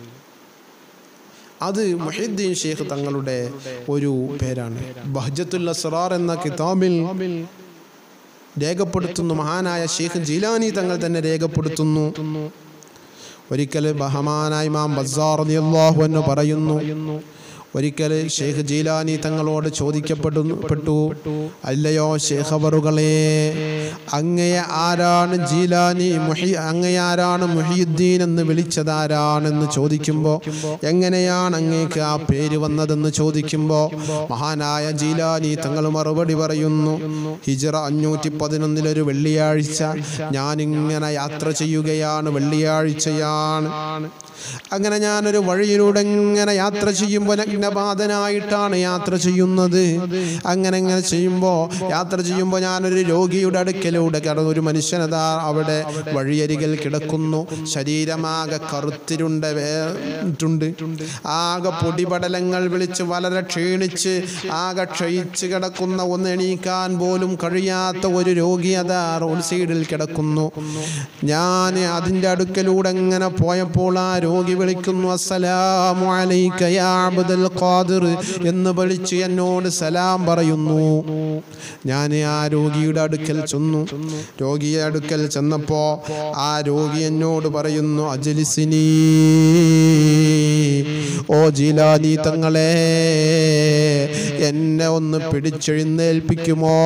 അത് മൊഹീദ്ദീൻ ഷെയ്ഖ് തങ്ങളുടെ ഒരു പേരാണ് ബഹ്ജത്തുൽ അസ്റാർ എന്ന കിതാബിൽ രേഖപ്പെടുത്തുന്നു മഹാനായ ഷെയ്ഖ് ജീലാനി തങ്ങൾ തന്നെ രേഖപ്പെടുത്തുന്നു ഒരിക്കൽ ബഹമാനായ ഇമാം ബസാർ റളിയല്ലാഹു അൻഹു പറയുന്നു ഒരിക്കൽ ഷെയ്ഖ് ജീലാനി തങ്ങളോട് ചോദിക്കപ്പെടുന്നു പെട്ടു അല്ലയോ ഷെയ്ഖ് അവറുകളെ അങ്ങയെ ആരാണ് ജീലാനി മുഹി അങ്ങയെ ആരാണ് മുഹിയുദ്ദീൻ എന്ന് വിളിച്ചത് ആരാണെന്ന് ചോദിക്കുമ്പോൾ എങ്ങനെയാണ് അങ്ങേക്ക് ആ പേര് വന്നതെന്ന് ചോദിക്കുമ്പോൾ മഹാനായ ജീലാനി തങ്ങൾ മറുപടി പറയുന്നു ഹിജറ അഞ്ഞൂറ്റി പതിനൊന്നിലൊരു വെള്ളിയാഴ്ച ഞാനിങ്ങനെ യാത്ര ചെയ്യുകയാണ് വെള്ളിയാഴ്ചയാണ് അങ്ങനെ ഞാനൊരു വഴിയിലൂടെ ഇങ്ങനെ യാത്ര ചെയ്യുമ്പോൾ നഗ്നപാതനായിട്ടാണ് യാത്ര ചെയ്യുന്നത് അങ്ങനെ ഇങ്ങനെ ചെയ്യുമ്പോൾ യാത്ര ചെയ്യുമ്പോൾ ഞാനൊരു രോഗിയുടെ അടുക്കലൂടെ കടന്നു ഒരു മനുഷ്യനതാ അവിടെ വഴിയരികിൽ കിടക്കുന്നു ശരീരമാകെ കറുത്തിരുണ്ട വേട്ടുണ്ട് ആകെ പൊടിപടലങ്ങൾ വിളിച്ച് വളരെ ക്ഷീണിച്ച് ആകെ ക്ഷയിച്ച് കിടക്കുന്ന ഒന്ന് എണീക്കാൻ പോലും കഴിയാത്ത ഒരു രോഗി അതാ റോഡ് സൈഡിൽ കിടക്കുന്നു ഞാൻ അതിൻ്റെ അടുക്കലൂടെ ഇങ്ങനെ പോയപ്പോൾ ആ രോഗി വിളിക്കുന്നു അസ്സലാമു അലൈക യാ അബ്ദുൽ ഖാദിർ എന്ന് വിളിച്ച് എന്നോട് സലാം പറയുന്നു ഞാൻ ആ രോഗിയുടെ അടുക്കൽ ചെന്നു രോഗിയുടെ അടുക്കൽ ചെന്നപ്പോ ആ രോഗി എന്നോട് പറയുന്നു അജലിസിനി ഓ ജീലാനി തങ്ങളെ എന്നെ ഒന്ന് പിടിച്ചെഴുന്നേൽപ്പിക്കുമോ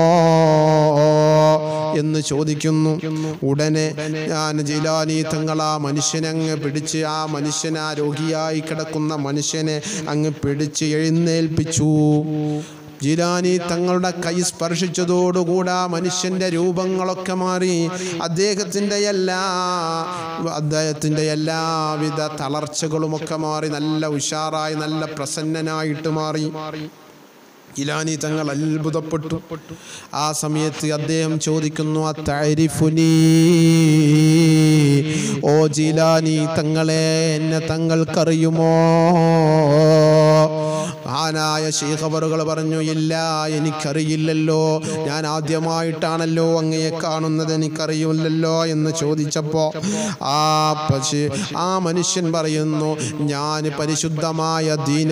എന്ന് ചോദിക്കുന്നു ഉടനെ ഞാൻ ജീലാനി തങ്ങൾ ആ മനുഷ്യനെ അങ്ങ് പിടിച്ച് ആ മനുഷ്യൻ ആ രോഗിയായി കിടക്കുന്ന മനുഷ്യനെ അങ്ങ് പിടിച്ച് എഴുന്നേൽപ്പിച്ചു ജിലാനി തങ്ങളുടെ കൈ സ്പർശിച്ചതോടുകൂടെ ആ മനുഷ്യന്റെ രൂപങ്ങളൊക്കെ മാറി അദ്ദേഹത്തിൻ്റെ എല്ലാ അദ്ദേഹത്തിൻ്റെ എല്ലാവിധ തളർച്ചകളുമൊക്കെ മാറി നല്ല ഉഷാറായി നല്ല പ്രസന്നനായിട്ട് മാറി ഇലാനി തങ്ങൾ അത്ഭുതപ്പെട്ടു ആ സമയത്ത് അദ്ദേഹം ചോദിക്കുന്നു അത്താരിഫുനി ഓ ജിലാനി തങ്ങളെ എന്നെ തങ്ങൾക്കറിയുമോ മഹാനായ ശേഖവറുകൾ പറഞ്ഞു ഇല്ല എനിക്കറിയില്ലല്ലോ ഞാൻ ആദ്യമായിട്ടാണല്ലോ അങ്ങയെ കാണുന്നത് എനിക്കറിയില്ലല്ലോ എന്ന് ചോദിച്ചപ്പോ ആ പക്ഷേ ആ മനുഷ്യൻ പറയുന്നു ഞാൻ പരിശുദ്ധമായ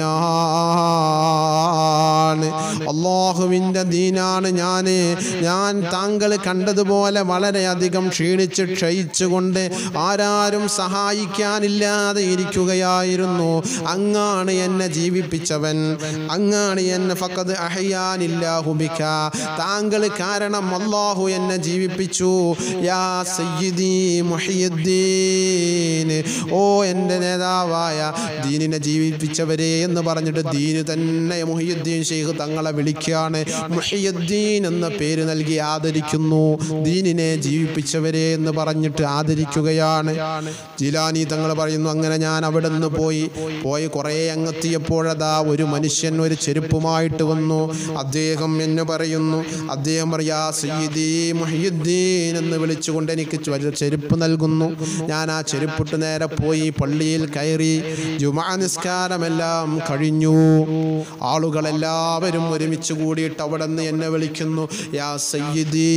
ദീനാണ് അള്ളാഹുവിൻ്റെ ദീനാണ് ഞാൻ ഞാൻ താങ്കൾ കണ്ടതുപോലെ വളരെയധികം ക്ഷീണിച്ച് ക്ഷയിച്ചുകൊണ്ട് ആരാരും സഹായിക്കാനില്ലാതെ ഇരിക്കുകയായിരുന്നു അങ്ങാണ് എന്നെ ജീവിപ്പിച്ചവൻ അങ്ങാണ് എന്നെ ഫക്കത് അഹയാനില്ലാഹുബിക്ക താങ്കൾ കാരണം അള്ളാഹു എന്നെ ജീവിപ്പിച്ചു യാ സയ്യിദി മുഹിയുദ്ദീൻ ഓ എൻ്റെ നേതാവായ ദീനിനെ ജീവിപ്പിച്ചവരെ എന്ന് പറഞ്ഞിട്ട് ദീന് തന്നെ മുഹിയുദ്ദീൻ ഷെയ്ഖ് തങ്ങളെ വിളിക്കുകയാണ് മുഹിയുദ്ദീൻ എന്ന പേര് നൽകി ആദരിക്കുന്നു ദീനിനെ ജീവിപ്പിച്ചവരെ എന്ന് പറഞ്ഞിട്ട് ആദരിക്കുകയാണ് ജിലാനി തങ്ങൾ പറയുന്നു അങ്ങനെ ഞാൻ അവിടെ നിന്ന് പോയി പോയി കുറേ അങ്ങെത്തിയപ്പോഴതാ ഒരു മനുഷ്യൻ ഒരു ചെരുപ്പുമായിട്ട് വന്നു അദ്ദേഹം എന്ന് പറയുന്നു അദ്ദേഹം പറയാ സയ്യിദി മുഹിയുദ്ദീൻ എന്ന് വിളിച്ചുകൊണ്ട് എനിക്ക് ചെ- ചെരുപ്പ് നൽകുന്നു ഞാൻ ആ ചെരുപ്പിട്ട് നേരെ പോയി പള്ളിയിൽ കയറി ജുമാ നിസ്കാരമെല്ലാം കഴിഞ്ഞു ആളുകളെല്ലാവരും ഒരുമിച്ച് കൂടിയിട്ട് അവിടെ നിന്ന് എന്നെ വിളിക്കുന്നു യാ സയ്യിദി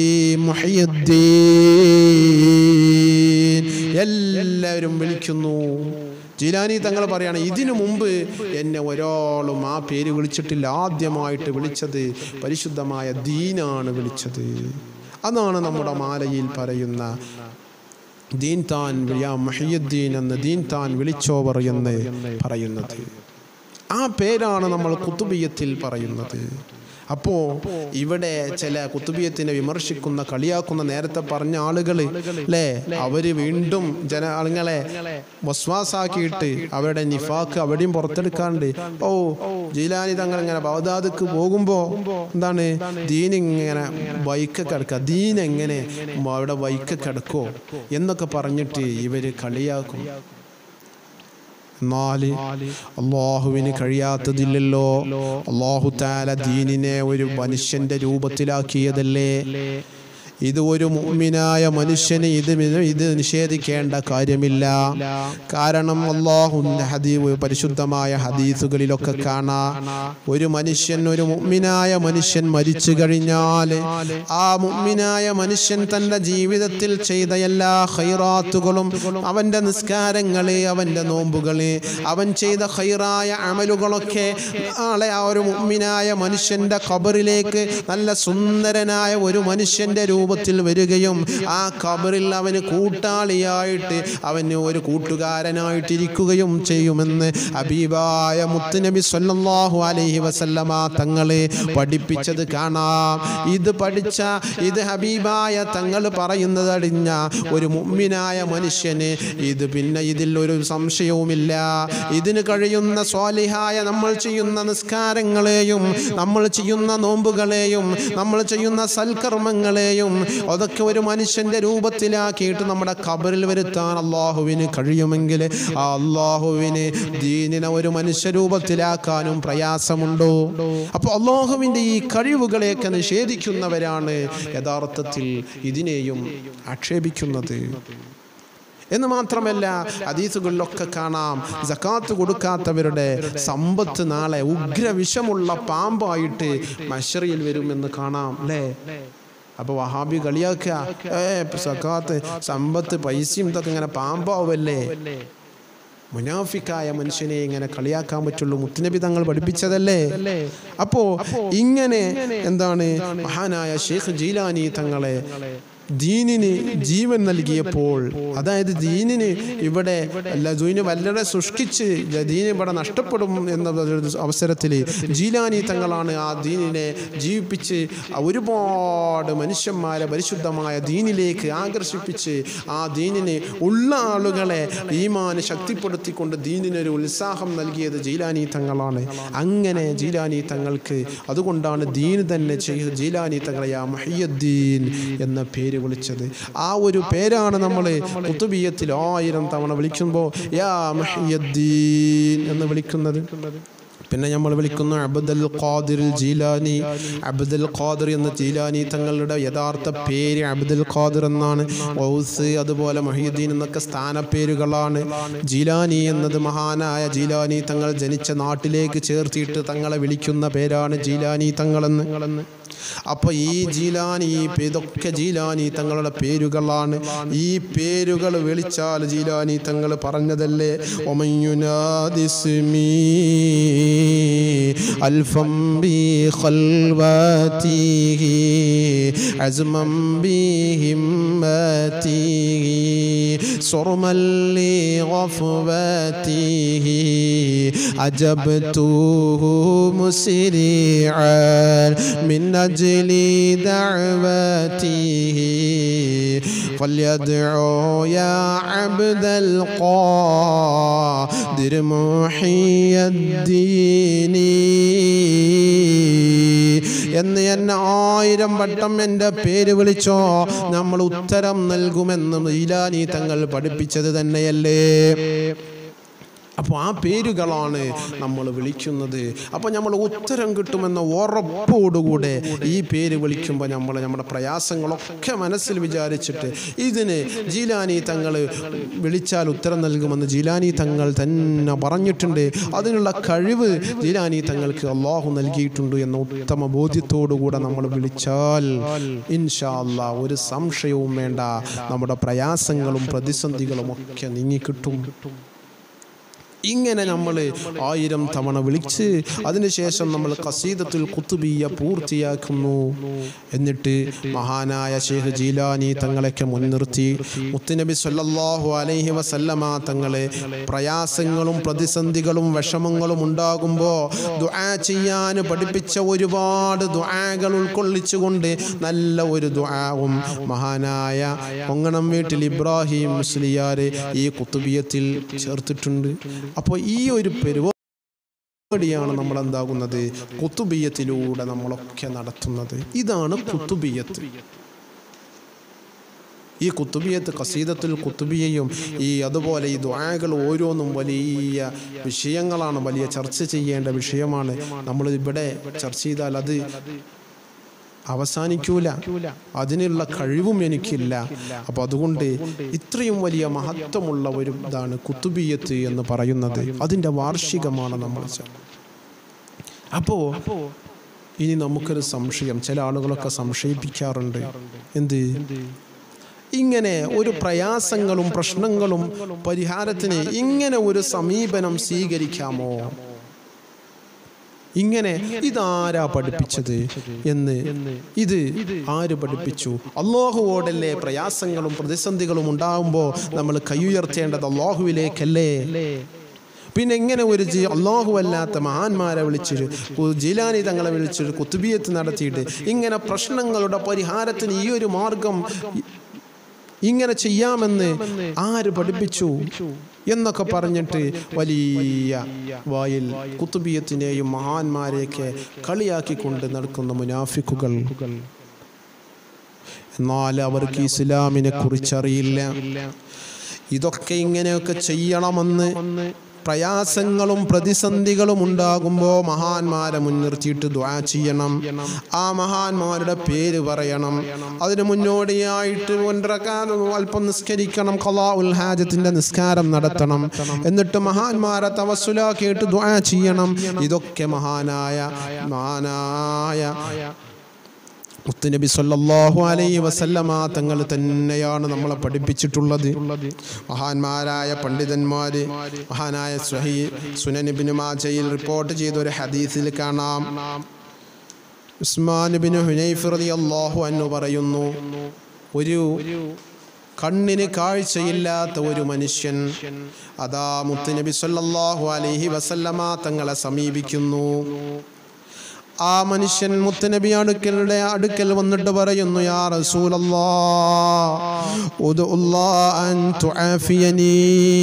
മുഹിയുദ്ദീൻ എല്ലാവരും വിളിക്കുന്നു ജിലാനി തങ്ങൾ പറയാണ് ഇതിനു മുമ്പ് എന്നെ ഒരാളും ആ പേര് വിളിച്ചിട്ടില്ല ആദ്യമായിട്ട് വിളിച്ചത് പരിശുദ്ധമായ ദീനാണ് വിളിച്ചത് അതാണ് നമ്മുടെ മാലയിൽ പറയുന്ന ദീൻ താൻ യാ മഹിയുദ്ദീൻ എന്ന് ദീൻ താൻ വിളിച്ചോവർ എന്ന് പറയുന്നത് ആ പേരാണ് നമ്മൾ കുത്തുബിയത്തിൽ പറയുന്നത് അപ്പോ ഇവിടെ ചില കുത്തുബിയത്തിനെ വിമർശിക്കുന്ന കളിയാക്കുന്ന നേരത്തെ പറഞ്ഞ ആളുകൾ അല്ലേ അവര് വീണ്ടും ജന ആളുകളെ വസ്വാസാക്കിയിട്ട് അവരുടെ നിഫാക്ക് അവിടെയും പുറത്തെടുക്കാണ്ട് ഓ ജീലാനി തങ്ങൾ ഇങ്ങനെ ബഗ്ദാദിക്ക് പോകുമ്പോ എന്താണ് ദീൻ ഇങ്ങനെ ബൈക്ക് കിടക്കുക ദീൻ എങ്ങനെ അവിടെ ബൈക്ക് കിടക്കോ എന്നൊക്കെ പറഞ്ഞിട്ട് ഇവര് കളിയാക്കും എന്നാൽ അള്ളാഹുവിന് കഴിയാത്തതില്ലല്ലോ അള്ളാഹു താല ദീനിനെ ഒരു മനുഷ്യന്റെ രൂപത്തിലാക്കിയതല്ലേ ഇത് ഒരു മുഅ്മിനായ മനുഷ്യന് ഇത് മി- ഇത് നിഷേധിക്കേണ്ട കാര്യമില്ല കാരണം അള്ളാഹുന്റെ ഹദീ പരിശുദ്ധമായ ഹദീസുകളിലൊക്കെ കാണാം ഒരു മനുഷ്യൻ ഒരു മുഅ്മിനായ മനുഷ്യൻ മരിച്ചു കഴിഞ്ഞാൽ ആ മുഅ്മിനായ മനുഷ്യൻ തൻ്റെ ജീവിതത്തിൽ ചെയ്ത എല്ലാ ഖൈറാത്തുകളും അവൻ്റെ നിസ്കാരങ്ങള് അവൻ്റെ നോമ്പുകള് അവൻ ചെയ്ത ഖൈറായ അമലുകളൊക്കെ നാളെ ആ ഒരു മുഅ്മിനായ മനുഷ്യൻ്റെ ഖബറിലേക്ക് നല്ല സുന്ദരനായ ഒരു മനുഷ്യൻ്റെ രൂപത്തിൽ രൂപത്തിൽ വരികയും ആ ഖബറിൽ അവന് കൂട്ടാളിയായിട്ട് അവന് ഒരു കൂട്ടുകാരനായിട്ടിരിക്കുകയും ചെയ്യുമെന്ന് അബീബായ മുത്തുനബി സല്ലല്ലാഹു അലൈഹി വസല്ലമ തങ്ങളെ പഠിപ്പിച്ചത് കാണാം ഇത് പഠിച്ച ഇത് ഹബീബായ തങ്ങൾ പറയുന്നത് അടിഞ്ഞ ഒരു മുമ്മിനായ മനുഷ്യന് ഇത് പിന്നെ ഇതിൽ ഒരു സംശയവുമില്ല ഇതിന് കഴിയുന്ന സ്വാലിഹായ നമ്മൾ ചെയ്യുന്ന നിസ്കാരങ്ങളെയും നമ്മൾ ചെയ്യുന്ന നോമ്പുകളെയും നമ്മൾ ചെയ്യുന്ന സൽക്കർമ്മങ്ങളെയും അതൊക്കെ ഒരു മനുഷ്യന്റെ രൂപത്തിലാക്കിയിട്ട് നമ്മുടെ ഖബറിൽ വരുത്താൻ അള്ളാഹുവിന് കഴിയുമെങ്കിൽ ആ അള്ളാഹുവിന് ദീനിനെ ഒരു മനുഷ്യ രൂപത്തിലാക്കാനും പ്രയാസമുണ്ടോ അപ്പോൾ അള്ളാഹുവിൻ്റെ ഈ കഴിവുകളെയൊക്കെ നിഷേധിക്കുന്നവരാണ് യഥാർത്ഥത്തിൽ ഇതിനെയും ആക്ഷേപിക്കുന്നത് എന്ന് മാത്രമല്ല ഹദീസുകളിലൊക്കെ കാണാം ജക്കാത്ത് കൊടുക്കാത്തവരുടെ സമ്പത്ത് നാളെ ഉഗ്രവിഷമുള്ള പാമ്പായിട്ട് മഷറിയിൽ വരുമെന്ന് കാണാം അല്ലേ അപ്പൊ വഹാബി കളിയാക്കുക ഏ സക്കാത്ത് സമ്പത്ത് പൈസയും ഇതൊക്കെ ഇങ്ങനെ പാമ്പാവല്ലേ മുനാഫിക്കായ മനുഷ്യനെ ഇങ്ങനെ കളിയാക്കാൻ പറ്റുള്ളൂ മുത്തുനബി തങ്ങൾ പഠിപ്പിച്ചതല്ലേ അപ്പോ ഇങ്ങനെ എന്താണ് മഹാനായ ഷെയ്ഖ് ജീലാനി തങ്ങളെ ദീനിന് ജീവൻ നൽകിയപ്പോൾ അതായത് ദീനിന് ഇവിടെ അല്ല ദീന് വല്ലരെ സൃഷ്ടിച്ച് ദീന് ഇവിടെ നഷ്ടപ്പെടും എന്ന ഒരു അവസരത്തിൽ ജീലാനി തങ്ങളാണ് ആ ദീനിനെ ജീവിപ്പിച്ച് ഒരുപാട് മനുഷ്യന്മാരെ പരിശുദ്ധമായ ദീനിലേക്ക് ആകർഷിപ്പിച്ച് ആ ദീനിന് ഉള്ള ആളുകളെ ഈമാന് ശക്തിപ്പെടുത്തിക്കൊണ്ട് ദീനിനൊരു ഉത്സാഹം നൽകിയത് ജീലാനി തങ്ങളാണ് അങ്ങനെ ജീലാനി തങ്ങൾക്ക് അതുകൊണ്ടാണ് ദീൻ തന്നെ ചെയ്ത് ജീലാനി തങ്ങളെ യാ മഹിയദ്ദീൻ എന്ന പേര് വിളിച്ചത് ആ ഒരു പേരാണ് നമ്മൾ കുത്തുബിയത്തിൽ ആയിരം തവണ വിളിക്കുമ്പോൾ യാ മഹിയദ്ദീൻ എന്ന് വിളിക്കുന്നത് പിന്നെ നമ്മൾ വിളിക്കുന്നു അബ്ദുൽ ഖാദിർ ജീലാനി അബ്ദുൽ ഖാദിർ എന്ന ജീലാനി തങ്ങളുടെ യഥാർത്ഥ പേര് അബ്ദുൽ ഖാദിർ എന്നാണ് ഔസ് അതുപോലെ മൊഹീദ്ദീൻ എന്നൊക്കെ സ്ഥാനപ്പേരുകളാണ് ജീലാനി എന്നത് മഹാനായ ജീലാനി തങ്ങൾ ജനിച്ച നാട്ടിലേക്ക് ചേർത്തിയിട്ട് തങ്ങളെ വിളിക്കുന്ന പേരാണ് ജീലാനി തങ്ങളെന്ന് അപ്പോൾ ഈ ജീലാനി ഈ പേ- ഇതൊക്കെ ജീലാനി തങ്ങളുടെ പേരുകളാണ് ഈ പേരുകൾ വിളിച്ചാൽ ജീലാനി തങ്ങൾ പറഞ്ഞതല്ലേ ഒമയുനാദിസ്മീ അൽഫം ബി ഖൽവതിഹി അസ്മം ബി ഹിമ്മതിഹി സുർമൽ ലി غفوته أجبته مسرعا من أجل دعوته فليدعو يا عبد القادر محي الدين എന്ന് എന്നെ ആയിരം വട്ടം എൻ്റെ പേര് വിളിച്ചോ നമ്മൾ ഉത്തരം നൽകുമെന്ന് ഈലാനി തങ്ങൾ പഠിപ്പിച്ചത് തന്നെയല്ലേ അപ്പോൾ ആ പേരുകളാണ് നമ്മൾ വിളിക്കുന്നത് അപ്പോൾ നമ്മൾ ഉത്തരം കിട്ടുമെന്ന ഉറപ്പോടുകൂടെ ഈ പേര് വിളിക്കുമ്പോൾ നമ്മൾ നമ്മുടെ പ്രയാസങ്ങളൊക്കെ മനസ്സിൽ വിചാരിച്ചിട്ട് ഇതിന് ജീലാനി തങ്ങൾ വിളിച്ചാൽ ഉത്തരം നൽകുമെന്ന് ജീലാനി തങ്ങൾ തന്നെ പറഞ്ഞിട്ടുണ്ട് അതിനുള്ള കഴിവ് ജീലാനി തങ്ങൾക്ക് അള്ളാഹു നൽകിയിട്ടുണ്ട് എന്ന ഉത്തമ ബോധ്യത്തോടുകൂടെ നമ്മൾ വിളിച്ചാൽ ഇൻഷാ അല്ലാ ഒരു സംശയവും വേണ്ട നമ്മുടെ പ്രയാസങ്ങളും പ്രതിസന്ധികളും ഒക്കെ നീങ്ങിക്കിട്ടും ഇങ്ങനെ നമ്മൾ ആയിരം തവണ വിളിച്ച് അതിനുശേഷം നമ്മൾ കസീദത്തുൽ കുത്തുബിയ പൂർത്തിയാക്കുന്നു എന്നിട്ട് മഹാനായ ഷെയ്ഖ് ജീലാനി തങ്ങളെയൊക്കെ മുൻനിർത്തി മുത്തുനബി സല്ലല്ലാഹു അലൈഹി വസല്ലമ തങ്ങളെ പ്രയാസങ്ങളും പ്രതിസന്ധികളും വിഷമങ്ങളും ഉണ്ടാകുമ്പോൾ ദുആ ചെയ്യാൻ പഠിപ്പിച്ച ഒരുപാട് ദുആകൾ ഉൾക്കൊള്ളിച്ചുകൊണ്ട് നല്ല ഒരു ദുആവും മഹാനായ പൊങ്ങണം വീട്ടിൽ ഇബ്രാഹിം മുസ്ലിയാർ ഈ കുത്തുബിയത്തിൽ ചേർത്തിട്ടുണ്ട് അപ്പോൾ ഈ ഒരു പരിപാടിയാണ് നമ്മൾ എന്താകുന്നത് കുത്തുബിയത്തിലൂടെ നമ്മളൊക്കെ നടത്തുന്നത് ഇതാണ് കുത്തുബിയത്ത് ഈ കുത്തുബിയത്ത് കസീദത്തുൽ കുത്തുബിയയും ഈ അതുപോലെ ഈ ദ്വാകൾ ഓരോന്നും വലിയ വിഷയങ്ങളാണ് വലിയ ചർച്ച ചെയ്യേണ്ട വിഷയമാണ് നമ്മൾ ഇവിടെ ചർച്ച ചെയ്താൽ അത് അവസാനിക്കൂല അതിനുള്ള കഴിവും എനിക്കില്ല അപ്പോൾ അതുകൊണ്ട് ഇത്രയും വലിയ മഹത്വമുള്ള ഒരു ഇതാണ് കുത്തുബിയത്ത് എന്ന് പറയുന്നത് അതിൻ്റെ വാർഷികമാണ് നമ്മൾ ച- അപ്പോ ഇനി നമുക്കൊരു സംശയം ചില ആളുകളൊക്കെ സംശയിപ്പിക്കാറുണ്ട് എന്ത് ഇങ്ങനെ ഒരു പ്രയാസങ്ങളും പ്രശ്നങ്ങളും പരിഹാരത്തിന് ഇങ്ങനെ ഒരു സമീപനം സ്വീകരിക്കാമോ ഇങ്ങനെ ഇതാരാ പഠിപ്പിച്ചത് എന്ന് ഇത് ആര് പഠിപ്പിച്ചു അള്ളാഹുവോടല്ലേ പ്രയാസങ്ങളും പ്രതിസന്ധികളും ഉണ്ടാകുമ്പോൾ നമ്മൾ കൈയുയർത്തേണ്ടത് അള്ളാഹുവിലേക്കല്ലേ പിന്നെ എങ്ങനെ ഒരു ജി അള്ളാഹു അല്ലാത്ത മഹാന്മാരെ വിളിച്ചിട്ട് കു- ജിലാനി തങ്ങളെ വിളിച്ചിട്ട് കുത്തുബിയത്ത് നടത്തിയിട്ട് ഇങ്ങനെ പ്രശ്നങ്ങളുടെ പരിഹാരത്തിന് ഈ ഒരു മാർഗം ഇ- ഇങ്ങനെ ചെയ്യാമെന്ന് ആര് പഠിപ്പിച്ചു എന്നൊക്കെ പറഞ്ഞിട്ട് വലിയ വായിൽ കുത്തുബിയത്തിനെയും മഹാന്മാരെയൊക്കെ കളിയാക്കിക്കൊണ്ട് നടക്കുന്ന മുനാഫിക്കുകൾ എന്നാൽ അവർക്ക് ഇസ്ലാമിനെ കുറിച്ചറിയില്ല ഇതൊക്കെ ഇങ്ങനെയൊക്കെ ചെയ്യണമെന്ന് പ്രയാസങ്ങളും പ്രതിസന്ധികളും ഉണ്ടാകുമ്പോൾ മഹാന്മാരെ മുൻനിർത്തിയിട്ട് ദ്വാ ചെയ്യണം ആ മഹാന്മാരുടെ പേര് പറയണം അതിന് മുന്നോടിയായിട്ട് ഒன்றക്കാൻ അല്പം നിസ്കരിക്കണം കലാ ഉൽ ഹാജത്തിന്റെ നിസ്കാരം നടത്തണം എന്നിട്ട് മഹാന്മാരെ തവസുലാക്കിയിട്ട് ദ്വാ ചെയ്യണം ഇതൊക്കെ മഹാനായ മഹാനായ മുത്തുനബി സല്ലല്ലാഹു അലൈഹി വസല്ലമ തങ്ങൾ തന്നെയാണ് നമ്മളെ പഠിപ്പിച്ചിട്ടുള്ളത് മഹാന്മാരായ പണ്ഡിതന്മാര് മഹാനായ സ്വഹി സുനനിബിന് മാജയിൽ റിപ്പോർട്ട് ചെയ്ത ഒരു ഹദീസിൽ കാണാം ഉസ്മാൻ ബിൻ ഹുനൈഫ് റളിയല്ലാഹു അൻഹു പറയുന്നു ഒരു കണ്ണിന് കാഴ്ചയില്ലാത്ത ഒരു മനുഷ്യൻ അതാ മുത്തുനബി സല്ലല്ലാഹു അലൈഹി വസല്ലമ തങ്ങളെ സമീപിക്കുന്നു ആ മനുഷ്യൻ മുത്തനബി അടുക്കലുടെ അടുക്കൽ വന്നിട്ട് പറയുന്നു യാ റസൂലല്ലാ ഉദ്ഉല്ലാ അൻ തുആഫിയനീ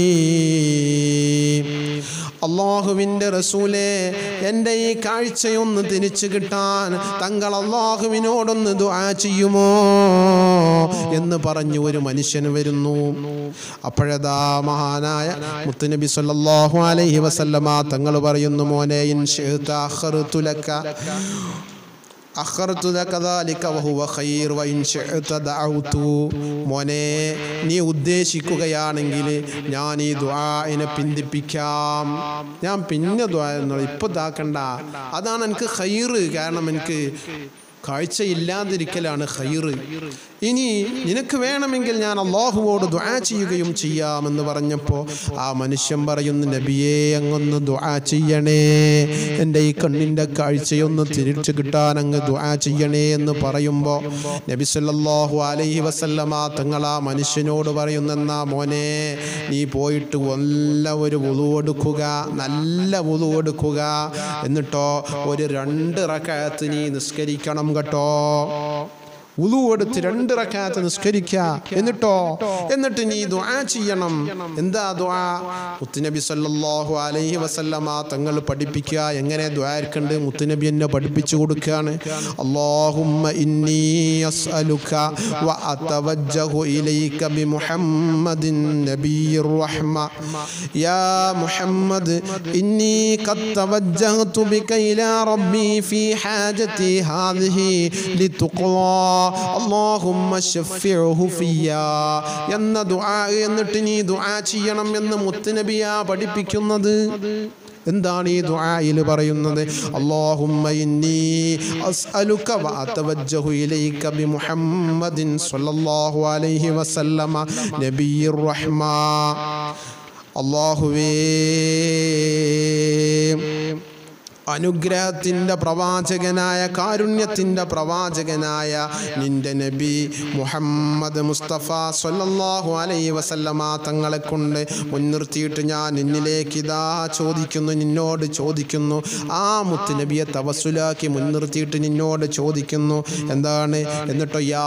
അള്ളാഹുവിൻ്റെ റസൂലേ എൻ്റെ ഈ കാഴ്ചയൊന്ന് തിരിച്ചു കിട്ടാൻ തങ്ങൾ അള്ളാഹുവിനോടൊന്ന് ദുആ ചെയ്യുമോ എന്ന് പറഞ്ഞു ഒരു മനുഷ്യൻ വരുന്നു അപ്പോഴതാ മഹാനായ മുത്തുനബി സല്ലല്ലാഹു അലൈഹി വസല്ലമ തങ്ങൾ പറയുന്നു മോനെ ഇൻ ശിഅ്ത അഖർതു ലക അഖർതു ലക ദാലിക വഹുവ ഖൈർ വഇൻ ശിഅ്ത ദഅഉതു മോനെ നീ ഉദ്ദേശിക്കുകയാണെങ്കിൽ ഞാൻ ഈ ദുആഇനെ പിന്തിപ്പിക്കാം ഞാൻ പിന്നെ ദുആ എന്നുള്ള ഇപ്പൊ ഇതാക്കണ്ട അതാണ് എനിക്ക് ഖൈർ കാരണം എനിക്ക് കാഴ്ചയില്ലാതിരിക്കലാണ് ഖൈറ് ഇനി നിനക്ക് വേണമെങ്കിൽ ഞാൻ അള്ളാഹുവോട് ദുആ ചെയ്യുകയും ചെയ്യാമെന്ന് പറഞ്ഞപ്പോൾ ആ മനുഷ്യൻ പറയുന്നു നബിയെ അങ്ങൊന്ന് ദുആ ചെയ്യണേ എൻ്റെ ഈ കണ്ണിൻ്റെ കാഴ്ചയൊന്ന് തിരിച്ചു കിട്ടാൻ അങ്ങ് ദുആ ചെയ്യണേ എന്ന് പറയുമ്പോൾ നബി സല്ലല്ലാഹു അലൈഹി വസല്ലമ തങ്ങൾ ആ മനുഷ്യനോട് പറയുന്നെന്നാ മോനെ നീ പോയിട്ട് നല്ല ഒരു വുളു എടുക്കുക നല്ല വുളു എടുക്കുക എന്നിട്ടോ ഒരു രണ്ട് റക്കാത്ത് നീ നിസ്കരിക്കണം കേട്ടോ ഉളു എടുത്ത് രണ്ട് റക്കാത്ത് നിസ്കരിക്കുക എന്നിട്ടോ എന്നിട്ട് നീ ദുആ ചെയ്യണം എന്താ ദുആ മുത്തുനബി സല്ലല്ലാഹു അലൈഹി വസല്ലമ തങ്ങൾ പഠിപ്പിക്കുക എങ്ങനെ ദ്വാരക്കണ്ട് മുത്തുനബി എന്നെ പഠിപ്പിച്ചു കൊടുക്കുകയാണ് അല്ലാഹുമ്മ ഇന്നി അസ്അലുക വ അതവജ്ജഹു ഇലൈക ബി മുഹമ്മദിൻ നബിയ്യിർ റഹ്മ യാ മുഹമ്മദ് ഇന്നി ഖദ് തവജ്ജഹതു ബിക ഇലാ റബ്ബി ഫീ ഹാജതി ഹാദിഹി ലിതുഖ്വാ അല്ലാഹുമ്മ ശഫിഉഹു ഫിയാ എന്ന ദുആ എന്നിട്ട് നീ ദുആ ചെയ്യണം എന്ന് മുത്തുനബിയാ പഠിപ്പിക്കുന്നത് എന്താണ് ഈ ദുആയിൽ പറയുന്നത് അല്ലാഹുമ്മ ഇന്നി അസ്അലുക വ അതവജ്ജഹു ഇലൈക ബി മുഹമ്മദിൻ സ്വല്ലല്ലാഹു അലൈഹി വസല്ലമ നബിയ്യിർ റഹ്മ അല്ലാഹുവേ അനുഗ്രഹത്തിൻ്റെ പ്രവാചകനായ കാരുണ്യത്തിൻ്റെ പ്രവാചകനായ നിന്റെ നബി മുഹമ്മദ് മുസ്തഫ സല്ലല്ലാഹു അലൈഹി വസല്ലമ തങ്ങളെ കൊണ്ട് മുൻനിർത്തിയിട്ട് ഞാൻ നിന്നിലേക്ക് ഇതാ ചോദിക്കുന്നു നിന്നോട് ചോദിക്കുന്നു ആ മുത്ത് നബിയെ തവസുലാക്കി മുൻനിർത്തിയിട്ട് നിന്നോട് ചോദിക്കുന്നു എന്താണ് എന്നിട്ടോ യാ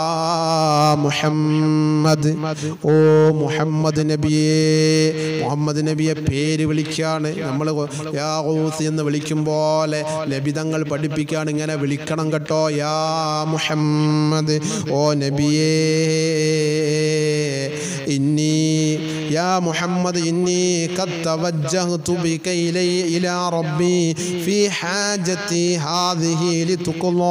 മുഹമ്മദ് ഓ മുഹമ്മദ് നബിയെ മുഹമ്മദ് നബിയെ പേര് വിളിക്കുകയാണ് നമ്മൾ യാ ഊസ് എന്ന് വിളിക്കും പോലെ ലഭിതങ്ങൾ പഠിപ്പിക്കുകയാണ് ഇങ്ങനെ വിളിക്കണം കേട്ടോ യാ മുഹമ്മദ് ഓ നബിയേ ഇന്നി യാ മുഹമ്മദ് ഇന്നി ഖദ് തവജ്ജഹ്തു ബിക ഇലൈ ഇലാ റബ്ബി ഫീ ഹാജതി ഹാദിഹി ലിതുഖ്ലാ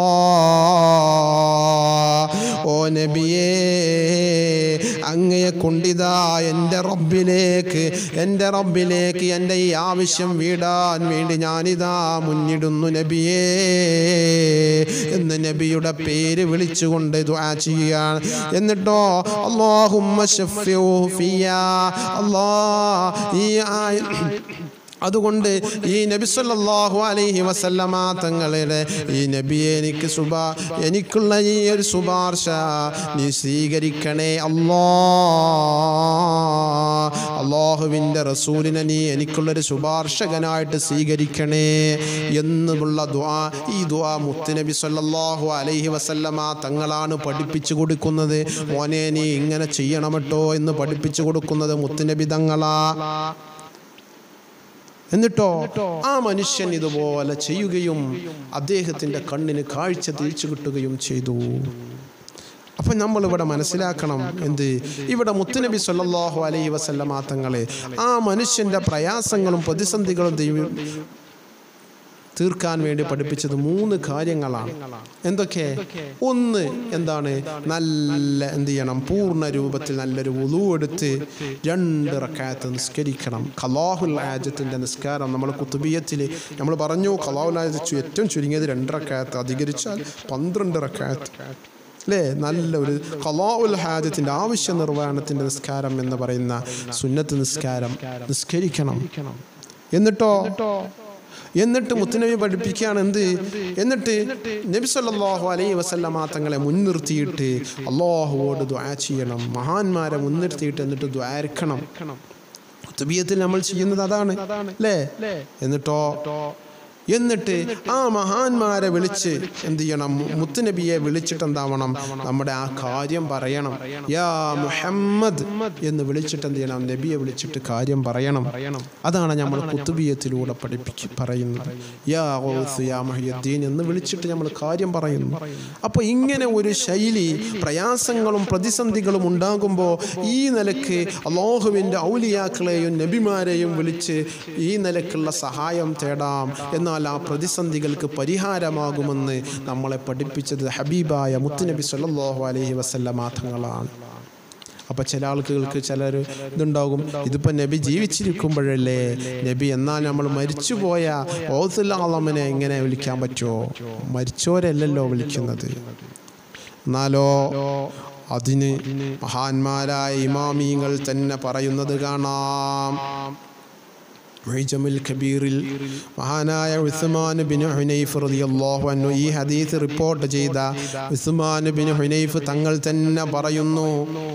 ഓ നബിയേ അങ്ങയെ കൊണ്ടിതാ എൻ്റെ റബ്ബിലേക്ക് എൻ്റെ റബ്ബിലേക്ക് എൻ്റെ ഈ ആവശ്യം വീടാൻ വേണ്ടി ഞാനിതാ മുന്നിടുന്നു നബിയേ എന്ന് നബിയുടെ പേര് വിളിച്ചുകൊണ്ട് ദുആ ചെയ്യുകയാണ് എന്നിട്ടോ അല്ലാഹുമ്മ ശഫ്ഫിഉ ഫിയാ അല്ലാ ഈ ആയ അതുകൊണ്ട് ഈ നബി സല്ലല്ലാഹു അലൈഹി വസല്ലമ തങ്ങളുടെ ഈ നബിയെ എനിക്ക് സുബാ എനിക്കുള്ള ഈ ഒരു ശുപാർശ നീ സ്വീകരിക്കണേ അല്ലാ അള്ളാഹുവിൻ്റെ റസൂലിനെ നീ എനിക്കുള്ളൊരു ശുപാർശകനായിട്ട് സ്വീകരിക്കണേ എന്നുള്ള ദുആ ഈ ദുആ മുത്തുനബി സല്ലല്ലാഹു അലൈഹി വസല്ലമ തങ്ങളാണ് പഠിപ്പിച്ചു കൊടുക്കുന്നത് മോനെ നീ ഇങ്ങനെ ചെയ്യണമട്ടോ എന്ന് പഠിപ്പിച്ചു കൊടുക്കുന്നത് മുത്തുനബി തങ്ങളാ എന്നിട്ടോ ആ മനുഷ്യൻ ഇതുപോലെ ചെയ്യുകയും അദ്ദേഹത്തിൻ്റെ കണ്ണിന് കാഴ്ച തിരിച്ചു കിട്ടുകയും ചെയ്തു അപ്പം നമ്മൾ ഇവിടെ മനസ്സിലാക്കണം എന്ത് ഇവിടെ മുത്തുനബി സല്ലല്ലാഹു അലൈഹി വസല്ലമ തങ്ങളെ ആ മനുഷ്യൻ്റെ പ്രയാസങ്ങളും പ്രതിസന്ധികളും ദൈവം തീർക്കാൻ വേണ്ടി പഠിപ്പിച്ചത് മൂന്ന് കാര്യങ്ങളാണ് എന്തൊക്കെ ഒന്ന് എന്താണ് നല്ല എന്ത് ചെയ്യണം പൂർണ്ണ രൂപത്തിൽ നല്ലൊരു വുളു എടുത്ത് രണ്ട് റക്കായത്ത് നിസ്കരിക്കണം ഖലാഹുൽ ആജത്തിൻ്റെ നിസ്കാരം നമ്മൾ കുത്തുബിയത്തിൽ നമ്മൾ പറഞ്ഞു ഖലാഹുൽ ആജത്ത് ഏറ്റവും ചുരുങ്ങിയത് രണ്ട് റക്കായത്ത് അധികരിച്ചാൽ പന്ത്രണ്ട് റക്കായത്ത് അല്ലേ നല്ല ഒരു ഖലാഉൽ ഹാജത്തിൻ്റെ ആവശ്യ നിർവഹണത്തിൻ്റെ നിസ്കാരം എന്ന് പറയുന്ന സുന്നത്ത് നിസ്കാരം നിസ്കരിക്കണം എന്നിട്ടോ എന്നിട്ട് മുത്തുനബി പഠിപ്പിക്കുകയാണ് എന്ത് എന്നിട്ട് നബി സല്ലല്ലാഹു അലൈഹി വസല്ലമ തങ്ങളെ മുൻനിർത്തിയിട്ട് അള്ളാഹുവോട് ദ്വാ ചെയ്യണം മഹാന്മാരെ മുൻനിർത്തിയിട്ട് എന്നിട്ട് ദ്വാരക്കണം കുത്തുബിയത്തിൽ നമ്മൾ ചെയ്യുന്നത് അതാണ് അല്ലേ എന്നിട്ടോ എന്നിട്ട് ആ മഹാന്മാരെ വിളിച്ച് എന്ത് ചെയ്യണം മുത്തുനബിയെ വിളിച്ചിട്ട് എന്താവണം നമ്മുടെ ആ കാര്യം പറയണം യാ മുഹമ്മദ് എന്ന് വിളിച്ചിട്ട് എന്ത് ചെയ്യണം നബിയെ വിളിച്ചിട്ട് കാര്യം പറയണം അതാണ് നമ്മൾ കുത്തുബിയത്തിലൂടെ പഠിപ്പിച്ച് പറയുന്നത് യാ ഗൗസ് യാ മഹിയുദ്ദീൻ എന്ന് വിളിച്ചിട്ട് നമ്മൾ കാര്യം പറയുന്നു അപ്പോൾ ഇങ്ങനെ ഒരു ശൈലി പ്രയാസങ്ങളും പ്രതിസന്ധികളും ഉണ്ടാകുമ്പോൾ ഈ നിലക്ക് അള്ളാഹുവിൻ്റെ ഔലിയാക്കളെയും നബിമാരെയും വിളിച്ച് ഈ നിലക്കുള്ള സഹായം തേടാം എന്നാൽ ആ പ്രതിസന്ധികൾക്ക് പരിഹാരമാകുമെന്ന് നമ്മളെ പഠിപ്പിച്ചത് ഹബീബായ മുത്തുനബി സല്ലല്ലാഹു അലൈഹി വസല്ലമ തങ്ങളാണ് അപ്പോൾ ചില ആൾക്കുകൾക്ക് ചിലർ ഇതുണ്ടാകും ഇതിപ്പോൾ നബി ജീവിച്ചിരിക്കുമ്പോഴല്ലേ നബി എന്നാൽ നമ്മൾ മരിച്ചുപോയ ഓസുല്ലാളമനെ എങ്ങനെ വിളിക്കാൻ പറ്റുമോ മരിച്ചോരല്ലല്ലോ വിളിക്കുന്നത് എന്നാലോ അതിന് മഹാന്മാരായ ഇമാമീങ്ങൾ തന്നെ പറയുന്നത് കാണാം മുഹൈജമുൽ കബീറിൽ മഹാനായ ഉസ്മാൻ ബിൻ ഹുനൈഫ് റളിയല്ലാഹു അൻഹു ഈ ഹദീസ് റിപ്പോർട്ട് ചെയ്ത ഉസ്മാൻ ബിൻ ഹുനൈഫ് തങ്ങൾ തന്നെ പറയുന്നു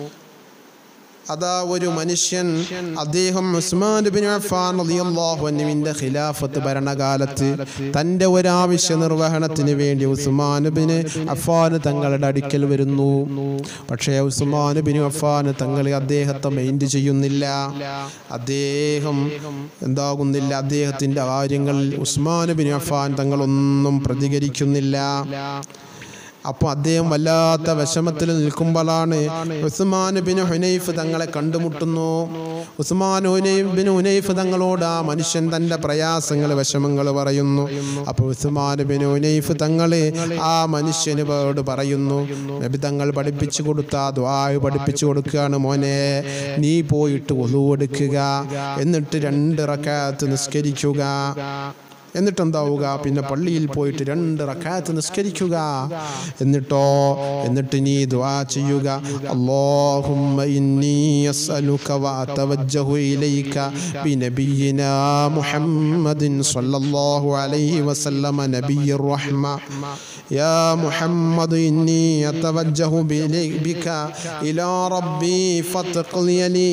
അതാ ഒരു മനുഷ്യൻ അദ്ദേഹം ഉസ്മാൻ ബിൻ അഫ്ഫാൻ റളിയല്ലാഹു അൻഹുവിൻ്റെ ഖിലാഫത്ത് ഭരണകാലത്ത് തൻ്റെ ഒരാവശ്യ നിർവഹണത്തിന് വേണ്ടി ഉസ്മാൻ ബിൻ അഫ്ഫാൻ തങ്ങളുടെ അടുക്കൽ വരുന്നു പക്ഷേ ഉസ്മാൻ ബിൻ അഫ്ഫാൻ തങ്ങൾ അദ്ദേഹത്തെ മൈൻഡ് ചെയ്യുന്നില്ല അദ്ദേഹം എന്താകുന്നില്ല അദ്ദേഹത്തിൻ്റെ കാര്യങ്ങളിൽ ഉസ്മാൻ ബിൻ അഫ്ഫാൻ തങ്ങളൊന്നും പ്രതികരിക്കുന്നില്ല അപ്പോൾ അദ്ദേഹം വല്ലാത്ത വിഷമത്തിൽ നിൽക്കുമ്പോഴാണ് ഉസ്മാൻ ബിൻ ഹുനൈഫ് തങ്ങളെ കണ്ടുമുട്ടുന്നു ഉസ്മാൻ ഹുനൈഫ് ബിൻ ഹുനൈഫ് തങ്ങളോട് ആ മനുഷ്യൻ തൻ്റെ പ്രയാസങ്ങൾ വിഷമങ്ങൾ പറയുന്നു അപ്പോൾ ഉസ്മാൻ ബിൻ ഹുനൈഫ് തങ്ങൾ ആ മനുഷ്യനോട് പറയുന്നു നബി തങ്ങൾ പഠിപ്പിച്ചു കൊടുത്ത ദ്വായ് പഠിപ്പിച്ചു കൊടുക്കുകയാണ് മോനെ നീ പോയിട്ട് ഒതു എടുക്കുക എന്നിട്ട് രണ്ട് റക്കാത്ത് നിസ്കരിക്കുക എന്നിട്ട് എന്താവുക പിന്നെ പള്ളിയിൽ പോയിട്ട് രണ്ട് റക്കാത്ത് നിസ്കരിക്കുക എന്നിട്ടോ എന്നിട്ട് നീ ദുആ ചെയ്യുക അല്ലാഹുമ്മ ഇന്നി അസ്അലുക വഅതവജ്ജഹു ഇലൈക ബിനബിയിന മുഹമ്മദിൻ സ്വല്ലല്ലാഹു അലൈഹി വസല്ലമ നബിയ്യിർ റഹ്മ يا محمد إني أتوجه بلي- بك إلى ربي فتقضي لي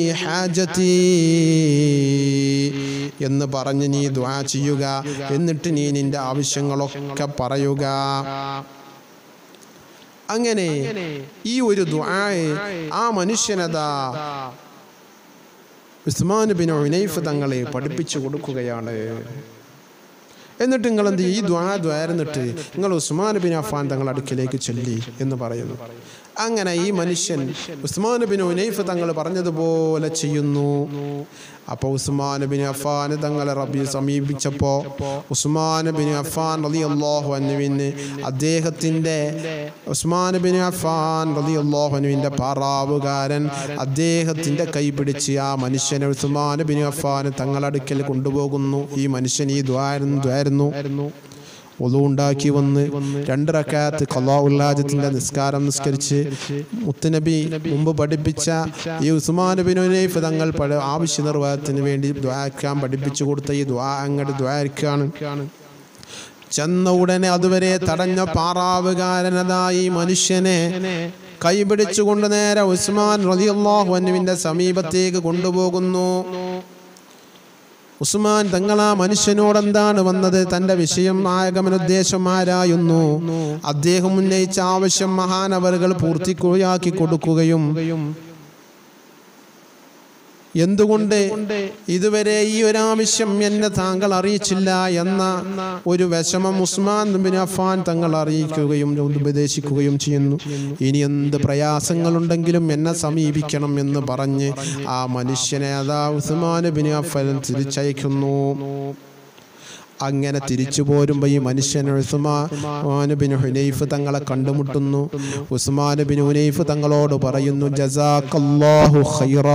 حاجتي എന്ന് പറഞ്ഞ് നീ ദുആ ചെയ്യുക എന്നിട്ട് നീ നിന്റെ ആവശ്യങ്ങളൊക്കെ പറയുക അങ്ങനെ ഈ ഒരു ദുആ ആ മനുഷ്യനതാ ഉസ്മാൻ ബിൻ ഉനൈഫ് തങ്ങളെ പഠിപ്പിച്ചു കൊടുക്കുകയാണ് എന്നിട്ട് നിങ്ങൾ എന്ത് ചെയ്യും? ഈ ദ്വാ ദ്വാരുന്നിട്ട് നിങ്ങൾ ഉസ്മാൻ ബിൻ അഫാൻ തങ്ങളുടെ അടുക്കിലേക്ക് ചൊല്ലി എന്ന് പറയുന്നു അങ്ങനെ ഈ മനുഷ്യൻ ഉസ്മാൻ ബിൻ ഉനൈഫ് തങ്ങൾ പറഞ്ഞതുപോലെ ചെയ്യുന്നു അപ്പോൾ ഉസ്മാൻ ബിൻ അഫാൻ തങ്ങളെ റബി സമീപിച്ചപ്പോൾ ഉസ്മാൻ ബിൻ അഫാൻ റലി അള്ളാഹു അനുവിന് അദ്ദേഹത്തിൻ്റെ ഉസ്മാൻ ബിൻ അഫാൻ റലി അള്ളാഹു അനുവിൻ്റെ പാറാവുകാരൻ അദ്ദേഹത്തിൻ്റെ കൈ പിടിച്ച് ആ മനുഷ്യനെ ഉസ്മാൻ ബിൻ അഫാൻ തങ്ങളടുക്കൽ കൊണ്ടുപോകുന്നു ഈ മനുഷ്യൻ ഈ ദ്വാരം ദ്വാരുന്നു ഒതു ഉണ്ടാക്കി വന്ന് രണ്ട് റക്കാത്ത് കലാ ഉല്ലാജത്തിന്റെ നിസ്കാരം നിസ്കരിച്ച് മുത്തുനബി മുമ്പ് പഠിപ്പിച്ച ഈ ഉസ്മാൻ ബിൻ ഉനൈഫ് തങ്ങൾ പല ആവശ്യ നിർവഹണത്തിന് വേണ്ടി ദ്വാക്കാൻ പഠിപ്പിച്ചു കൊടുത്ത ഈ ദ്വാ അങ്ങോട്ട് ദ്വാരിക്കാണ് ചെന്ന ഉടനെ അതുവരെ തടഞ്ഞ പാറാവുകാരനതായി മനുഷ്യനെ കൈപിടിച്ചുകൊണ്ട് നേരെ ഉസ്മാൻ റളിയല്ലാഹു അൻഹുവിന്റെ സമീപത്തേക്ക് കൊണ്ടുപോകുന്നു ഉസ്മാൻ തങ്ങൾ ആ മനുഷ്യനോട് എന്താണ് വന്നത് തന്റെ വിഷയം നായകമനുദ്ദേശം ആരായുന്നു അദ്ദേഹം ഉന്നയിച്ച ആവശ്യം മഹാനവറുകൾ പൂർത്തിയാക്കി കൊടുക്കുകയും എന്തുകൊണ്ട് ഇതുവരെ ഈ ഒരു ആവശ്യം എന്നെ താങ്കൾ അറിയിച്ചില്ല എന്ന ഒരു വിഷമം ഉസ്മാൻ ബിൻ അഫാൻ തങ്ങൾ അറിയിക്കുകയും ഉപദേശിക്കുകയും ചെയ്യുന്നു ഇനി എന്ത് പ്രയാസങ്ങളുണ്ടെങ്കിലും എന്നെ സമീപിക്കണം എന്ന് പറഞ്ഞ് ആ മനുഷ്യനെ അതാ ഉസ്മാൻ ബിൻ അഫൻ തിരിച്ചയക്കുന്നു അങ്ങനെ തിരിച്ചു പോരുമ്പോൾ ഈ മനുഷ്യൻ ഉസ്മാൻ ബിൻ ഹുനൈഫ് തങ്ങളെ കണ്ടുമുട്ടുന്നു ഉസ്മാൻ ബിൻ ഹുനൈഫ് തങ്ങളോട് പറയുന്നു ജസാഖല്ലാഹു ഖൈറാ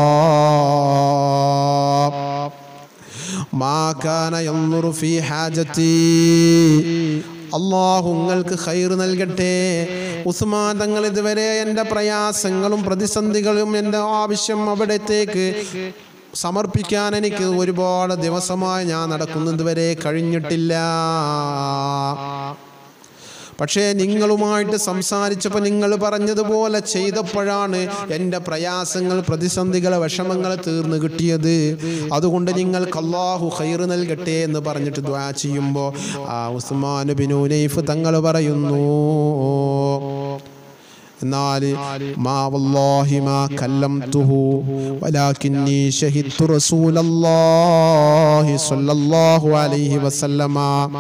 മാ കാന യൻദുറു ഫീ ഹാജതി അള്ളാഹു നിങ്ങൾക്ക് ഖൈർ നൽകട്ടെ ഉസ്മാൻ തങ്ങൾ ഇതുവരെ എൻ്റെ പ്രയാസങ്ങളും പ്രതിസന്ധികളും എൻ്റെ ആവശ്യം അവിടത്തേക്ക് സമർപ്പിക്കാൻ എനിക്ക് ഒരുപാട് ദിവസമായി ഞാൻ നടക്കുന്നത് വരെ കഴിഞ്ഞിട്ടില്ല പക്ഷേ നിങ്ങളുമായിട്ട് സംസാരിച്ചപ്പോൾ നിങ്ങൾ പറഞ്ഞതുപോലെ ചെയ്തപ്പോഴാണ് എൻ്റെ പ്രയാസങ്ങൾ പ്രതിസന്ധികൾ വിഷമങ്ങൾ തീർന്നു കിട്ടിയത് അതുകൊണ്ട് നിങ്ങൾക്ക് അള്ളാഹു ഖൈർ നൽകട്ടെ എന്ന് പറഞ്ഞിട്ട് ദ്വാ ചെയ്യുമ്പോൾ ആ ഉസ്മാൻ ബിനൂനൈഫ് തങ്ങൾ പറയുന്നു എന്നാൽ മാ വല്ലാഹി മാ കല്ലംതുഹു വലാകിന്നി ഷഹിദ്തു റസൂലല്ലാഹി സ്വല്ലല്ലാഹു അലൈഹി വസല്ലമ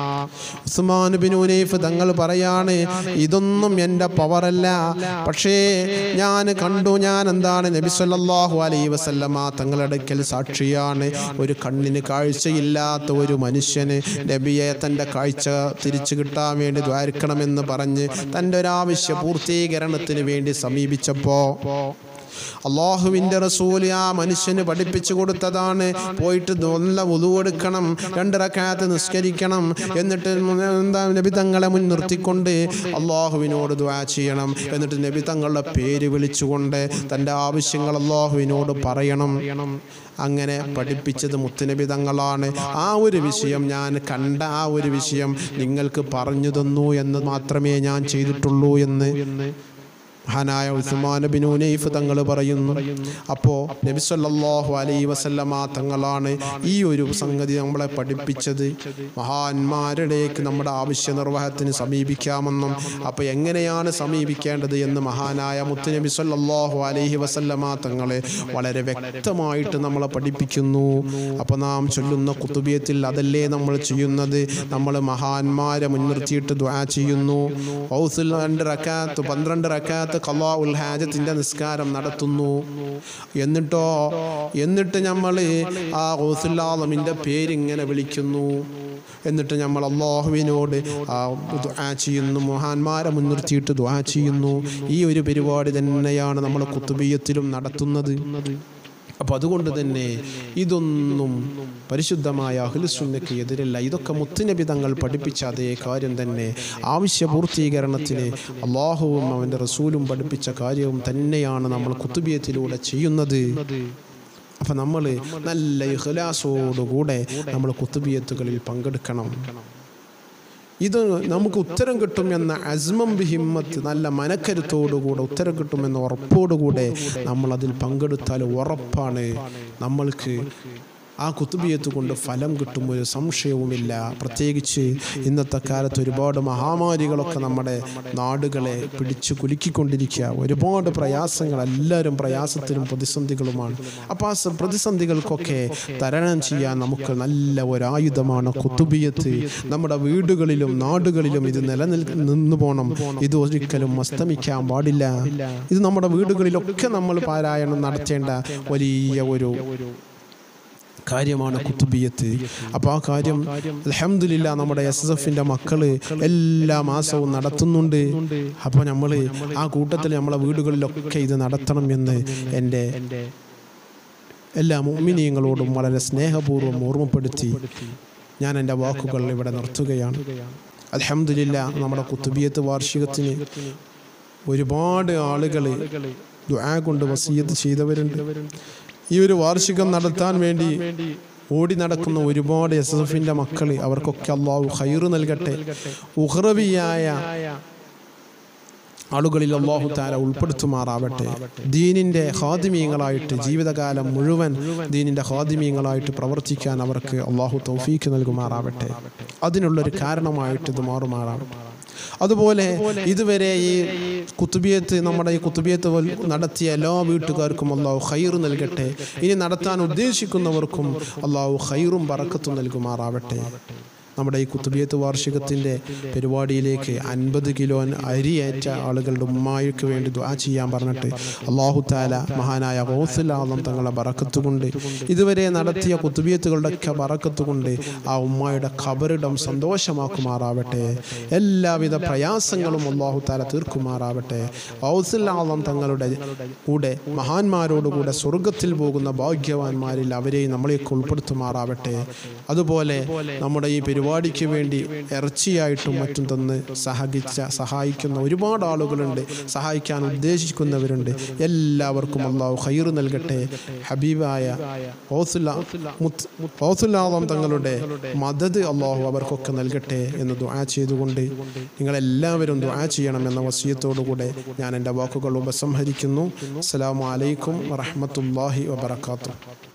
ഉസ്മാൻ ബിൻ ഉനൈഫ് തങ്ങൾ പറയാണ് ഇതൊന്നും എൻ്റെ പവറല്ല പക്ഷേ ഞാൻ കണ്ടു ഞാൻ എന്താണ് നബി സല്ലല്ലാഹു അലൈഹി വസല്ലമ തങ്ങളുടെ അടുക്കൽ സാക്ഷിയാണ് ഒരു കണ്ണിന് കാഴ്ചയില്ലാത്ത ഒരു മനുഷ്യന് നബിയെ തൻ്റെ കാഴ്ച തിരിച്ചു കിട്ടാൻ വേണ്ടി ദ്വാരിക്കണമെന്ന് പറഞ്ഞ് തൻ്റെ ഒരു ആവശ്യ പൂർത്തീകരണത്തിന് വേണ്ടി സമീപിച്ചപ്പോ അള്ളാഹുവിൻ്റെ റസൂല് ആ മനുഷ്യന് പഠിപ്പിച്ചു കൊടുത്തതാണ് പോയിട്ട് നല്ല ഉതുവെടുക്കണം രണ്ടിറക്കാത്ത് നിസ്കരിക്കണം എന്നിട്ട് എന്താ നബി തങ്ങളെ മുൻ നിർത്തിക്കൊണ്ട് അള്ളാഹുവിനോട് ദ്വാ ചെയ്യണം എന്നിട്ട് നബി തങ്ങളുടെ പേര് വിളിച്ചുകൊണ്ട് തൻ്റെ ആവശ്യങ്ങൾ അള്ളാഹുവിനോട് പറയണം അങ്ങനെ പഠിപ്പിച്ചത് മുത്തുനബി തങ്ങളാണ് ആ ഒരു വിഷയം ഞാൻ കണ്ട ആ ഒരു വിഷയം നിങ്ങൾക്ക് പറഞ്ഞു തന്നു എന്ന് മാത്രമേ ഞാൻ ചെയ്തിട്ടുള്ളൂ എന്ന് മഹാനായ ഉസ്മാൻ ബിൻ ഉനൈഫ് തങ്ങൾ പറയുന്നു അപ്പോൾ നബി സല്ലല്ലാഹു അലൈഹി വസല്ലമ തങ്ങളാണ് ഈ ഒരു സംഗതി നമ്മളെ പഠിപ്പിച്ചത് മഹാന്മാരുടേക്ക് നമ്മുടെ ആവശ്യ നിർവഹത്തിന് സമീപിക്കാമെന്നും അപ്പോൾ എങ്ങനെയാണ് സമീപിക്കേണ്ടത് എന്ന് മഹാനായ മുത്തുനബി സല്ലല്ലാഹു അലൈഹി വസല്ലമ തങ്ങളെ വളരെ വ്യക്തമായിട്ട് നമ്മളെ പഠിപ്പിക്കുന്നു അപ്പോൾ നാം ചൊല്ലുന്ന കുത്തുബിയത്തിൽ അതല്ലേ നമ്മൾ ചെയ്യുന്നത് നമ്മൾ മഹാന്മാരെ മുൻനിർത്തിയിട്ട് ദ്വാ ചെയ്യുന്നു ഔസുൽ രണ്ട് റക്കാത്ത് പന്ത്രണ്ട് റക്കാത്ത് ഖലാ ഉൽ ഹാജത്തിന്റെ നിസ്കാരം നടത്തുന്നു എന്നിട്ടോ എന്നിട്ട് നമ്മൾ ആ ഔസുല്ലാമിൻ്റെ പേരിങ്ങനെ വിളിക്കുന്നു എന്നിട്ട് നമ്മൾ അള്ളാഹുവിനോട് ആ ദുആ ചെയ്യുന്നു മഹാന്മാരെ മുൻനിർത്തിയിട്ട് ദുആ ചെയ്യുന്നു ഈ ഒരു പരിപാടി തന്നെയാണ് നമ്മൾ കുത്തുബീയത്തിലും നടത്തുന്നത് അപ്പോൾ അതുകൊണ്ട് തന്നെ ഇതൊന്നും പരിശുദ്ധമായ അഹ്ലുസുന്നയ്ക്ക് എതിരല്ല ഇതൊക്കെ മുത്തുനബി തങ്ങൾ പഠിപ്പിച്ച അതേ കാര്യം തന്നെ ആവശ്യ പൂർത്തീകരണത്തിന് അള്ളാഹുവും അവൻ്റെ റസൂലും പഠിപ്പിച്ച കാര്യവും തന്നെയാണ് നമ്മൾ കുത്തുബിയത്തിലൂടെ ചെയ്യുന്നത് അപ്പം നമ്മൾ നല്ല ഇഖ്ലാസോടുകൂടെ നമ്മൾ കുത്തുബിയത്തുകളിൽ പങ്കെടുക്കണം ഇത് നമുക്ക് ഉത്തരം കിട്ടും എന്ന അസ്മം ബിഹിമ്മത്ത് നല്ല മനക്കരുത്തോടുകൂടെ ഉത്തരം കിട്ടുമെന്ന ഉറപ്പോടുകൂടെ നമ്മൾ അതിൽ പങ്കെടുത്താൽ ഉറപ്പാണ് നമ്മൾക്ക് ആ കുത്തുബിയത്ത് കൊണ്ട് ഫലം കിട്ടും ഒരു സംശയവുമില്ല പ്രത്യേകിച്ച് ഇന്നത്തെ കാലത്ത് ഒരുപാട് മഹാമാരികളൊക്കെ നമ്മുടെ നാടുകളെ പിടിച്ചു കുലുക്കിക്കൊണ്ടിരിക്കുക ഒരുപാട് പ്രയാസങ്ങൾ എല്ലാവരും പ്രയാസത്തിലും പ്രതിസന്ധികളുമാണ് അപ്പോൾ ആ സ- പ്രതിസന്ധികൾക്കൊക്കെ തരണം ചെയ്യാൻ നമുക്ക് നല്ല ഒരായുധമാണ് കുത്തുബിയത്ത് നമ്മുടെ വീടുകളിലും നാടുകളിലും ഇത് നിലനിൽ നിന്ന് പോകണം ഇത് ഒരിക്കലും അസ്തമിക്കാൻ പാടില്ല ഇത് നമ്മുടെ വീടുകളിലൊക്കെ നമ്മൾ പാരായണം നടത്തേണ്ട വലിയ ഒരു കാര്യമാണ് കുത്തുബിയത്ത് അപ്പോൾ ആ കാര്യം അലഹമില്ല നമ്മുടെ എസ് എസ് എഫിൻ്റെ മക്കള് എല്ലാ മാസവും നടത്തുന്നുണ്ട് അപ്പോൾ നമ്മൾ ആ കൂട്ടത്തിൽ നമ്മളെ വീടുകളിലൊക്കെ ഇത് നടത്തണം എന്ന് എൻ്റെ എല്ലാ മുഅ്മിനീങ്ങളോടും വളരെ സ്നേഹപൂർവ്വം ഓർമ്മപ്പെടുത്തി ഞാൻ എൻ്റെ വാക്കുകൾ ഇവിടെ നിർത്തുകയാണ് അലഹമില്ല നമ്മുടെ കുത്തുബിയത്ത് വാർഷികത്തിന് ഒരുപാട് ആളുകൾ ദുആ കൊണ്ട് വസീയത്ത് ചെയ്തവരുണ്ട് ഈ ഒരു വാർഷികം നടത്താൻ വേണ്ടി ഓടി നടക്കുന്ന ഒരുപാട് എസ് എസ് എഫിൻ്റെ മക്കൾ അവർക്കൊക്കെ അള്ളാഹു ഹൈറ് നൽകട്ടെ ഉഹ്റവിയായ ആളുകളിൽ അള്ളാഹു താല ഉൾപ്പെടുത്തുമാറാവട്ടെ ദീനിൻ്റെ ഹാദിമീങ്ങളായിട്ട് ജീവിതകാലം മുഴുവൻ ദീനിൻ്റെ ഹാദിമീങ്ങളായിട്ട് പ്രവർത്തിക്കാൻ അവർക്ക് അള്ളാഹു തൗഫീക്ക് നൽകുമാറാവട്ടെ അതിനുള്ളൊരു കാരണമായിട്ട് ഇത് മാറുമാറാവട്ടെ അതുപോലെ ഇതുവരെ ഈ കുത്തുബിയത്ത് നമ്മുടെ ഈ കുത്തുബിയത്ത് വൽ- നടത്തിയ എല്ലാ വീട്ടുകാർക്കും അള്ളാഹു ഖൈർ നൽകട്ടെ ഇനി നടത്താൻ ഉദ്ദേശിക്കുന്നവർക്കും അള്ളാഹു ഖൈറും ബറക്കത്തും നൽകുമാറാവട്ടെ നമ്മുടെ ഈ കുത്തുബിയത്ത് വാർഷികത്തിൻ്റെ പരിപാടിയിലേക്ക് അൻപത് കിലോ അരിയേറ്റ ആളുകളുടെ ഉമ്മായ്ക്ക് വേണ്ടി ദുആ ചെയ്യാൻ പറഞ്ഞിട്ട് അള്ളാഹു താല മഹാനായ ഗൗസുലാളം തങ്ങളെ ബറക്കത്ത് കൊണ്ട് ഇതുവരെ നടത്തിയ കുത്തുബിയത്തുകളുടെയൊക്കെ ബറക്കത്ത് കൊണ്ട് ആ ഉമ്മായുടെ ഖബറിടം സന്തോഷമാക്കുമാറാവട്ടെ എല്ലാവിധ പ്രയാസങ്ങളും അള്ളാഹു താല തീർക്കുമാറാവട്ടെ ഗൗസുലാളം തങ്ങളുടെ കൂടെ മഹാന്മാരോടുകൂടെ സ്വർഗത്തിൽ പോകുന്ന ഭാഗ്യവാന്മാരിൽ അവരെയും നമ്മളെയൊക്കെ ഉൾപ്പെടുത്തുമാറാവട്ടെ അതുപോലെ നമ്മുടെ ഈ പരിപാടിക്ക് വേണ്ടി ഇറച്ചിയായിട്ടും മറ്റും തന്ന് സഹകരിച്ച സഹായിക്കുന്ന ഒരുപാട് ആളുകളുണ്ട് സഹായിക്കാൻ ഉദ്ദേശിക്കുന്നവരുണ്ട് എല്ലാവർക്കും അള്ളാഹു ഖൈർ നൽകട്ടെ ഹബീബായ ഓസുല്ലാദം തങ്ങളുടെ മദത് അള്ളാഹു അവർക്കൊക്കെ നൽകട്ടെ എന്ന് ദുആ ചെയ്തുകൊണ്ട് നിങ്ങളെല്ലാവരും ദുആ ചെയ്യണം എന്ന വസീയത്തോടുകൂടെ ഞാൻ എൻ്റെ വാക്കുകൾ ഉപസംഹരിക്കുന്നു അസ്സലാമു അലൈക്കും വറഹ്മത്തുള്ളാഹി വബറകാതുഹു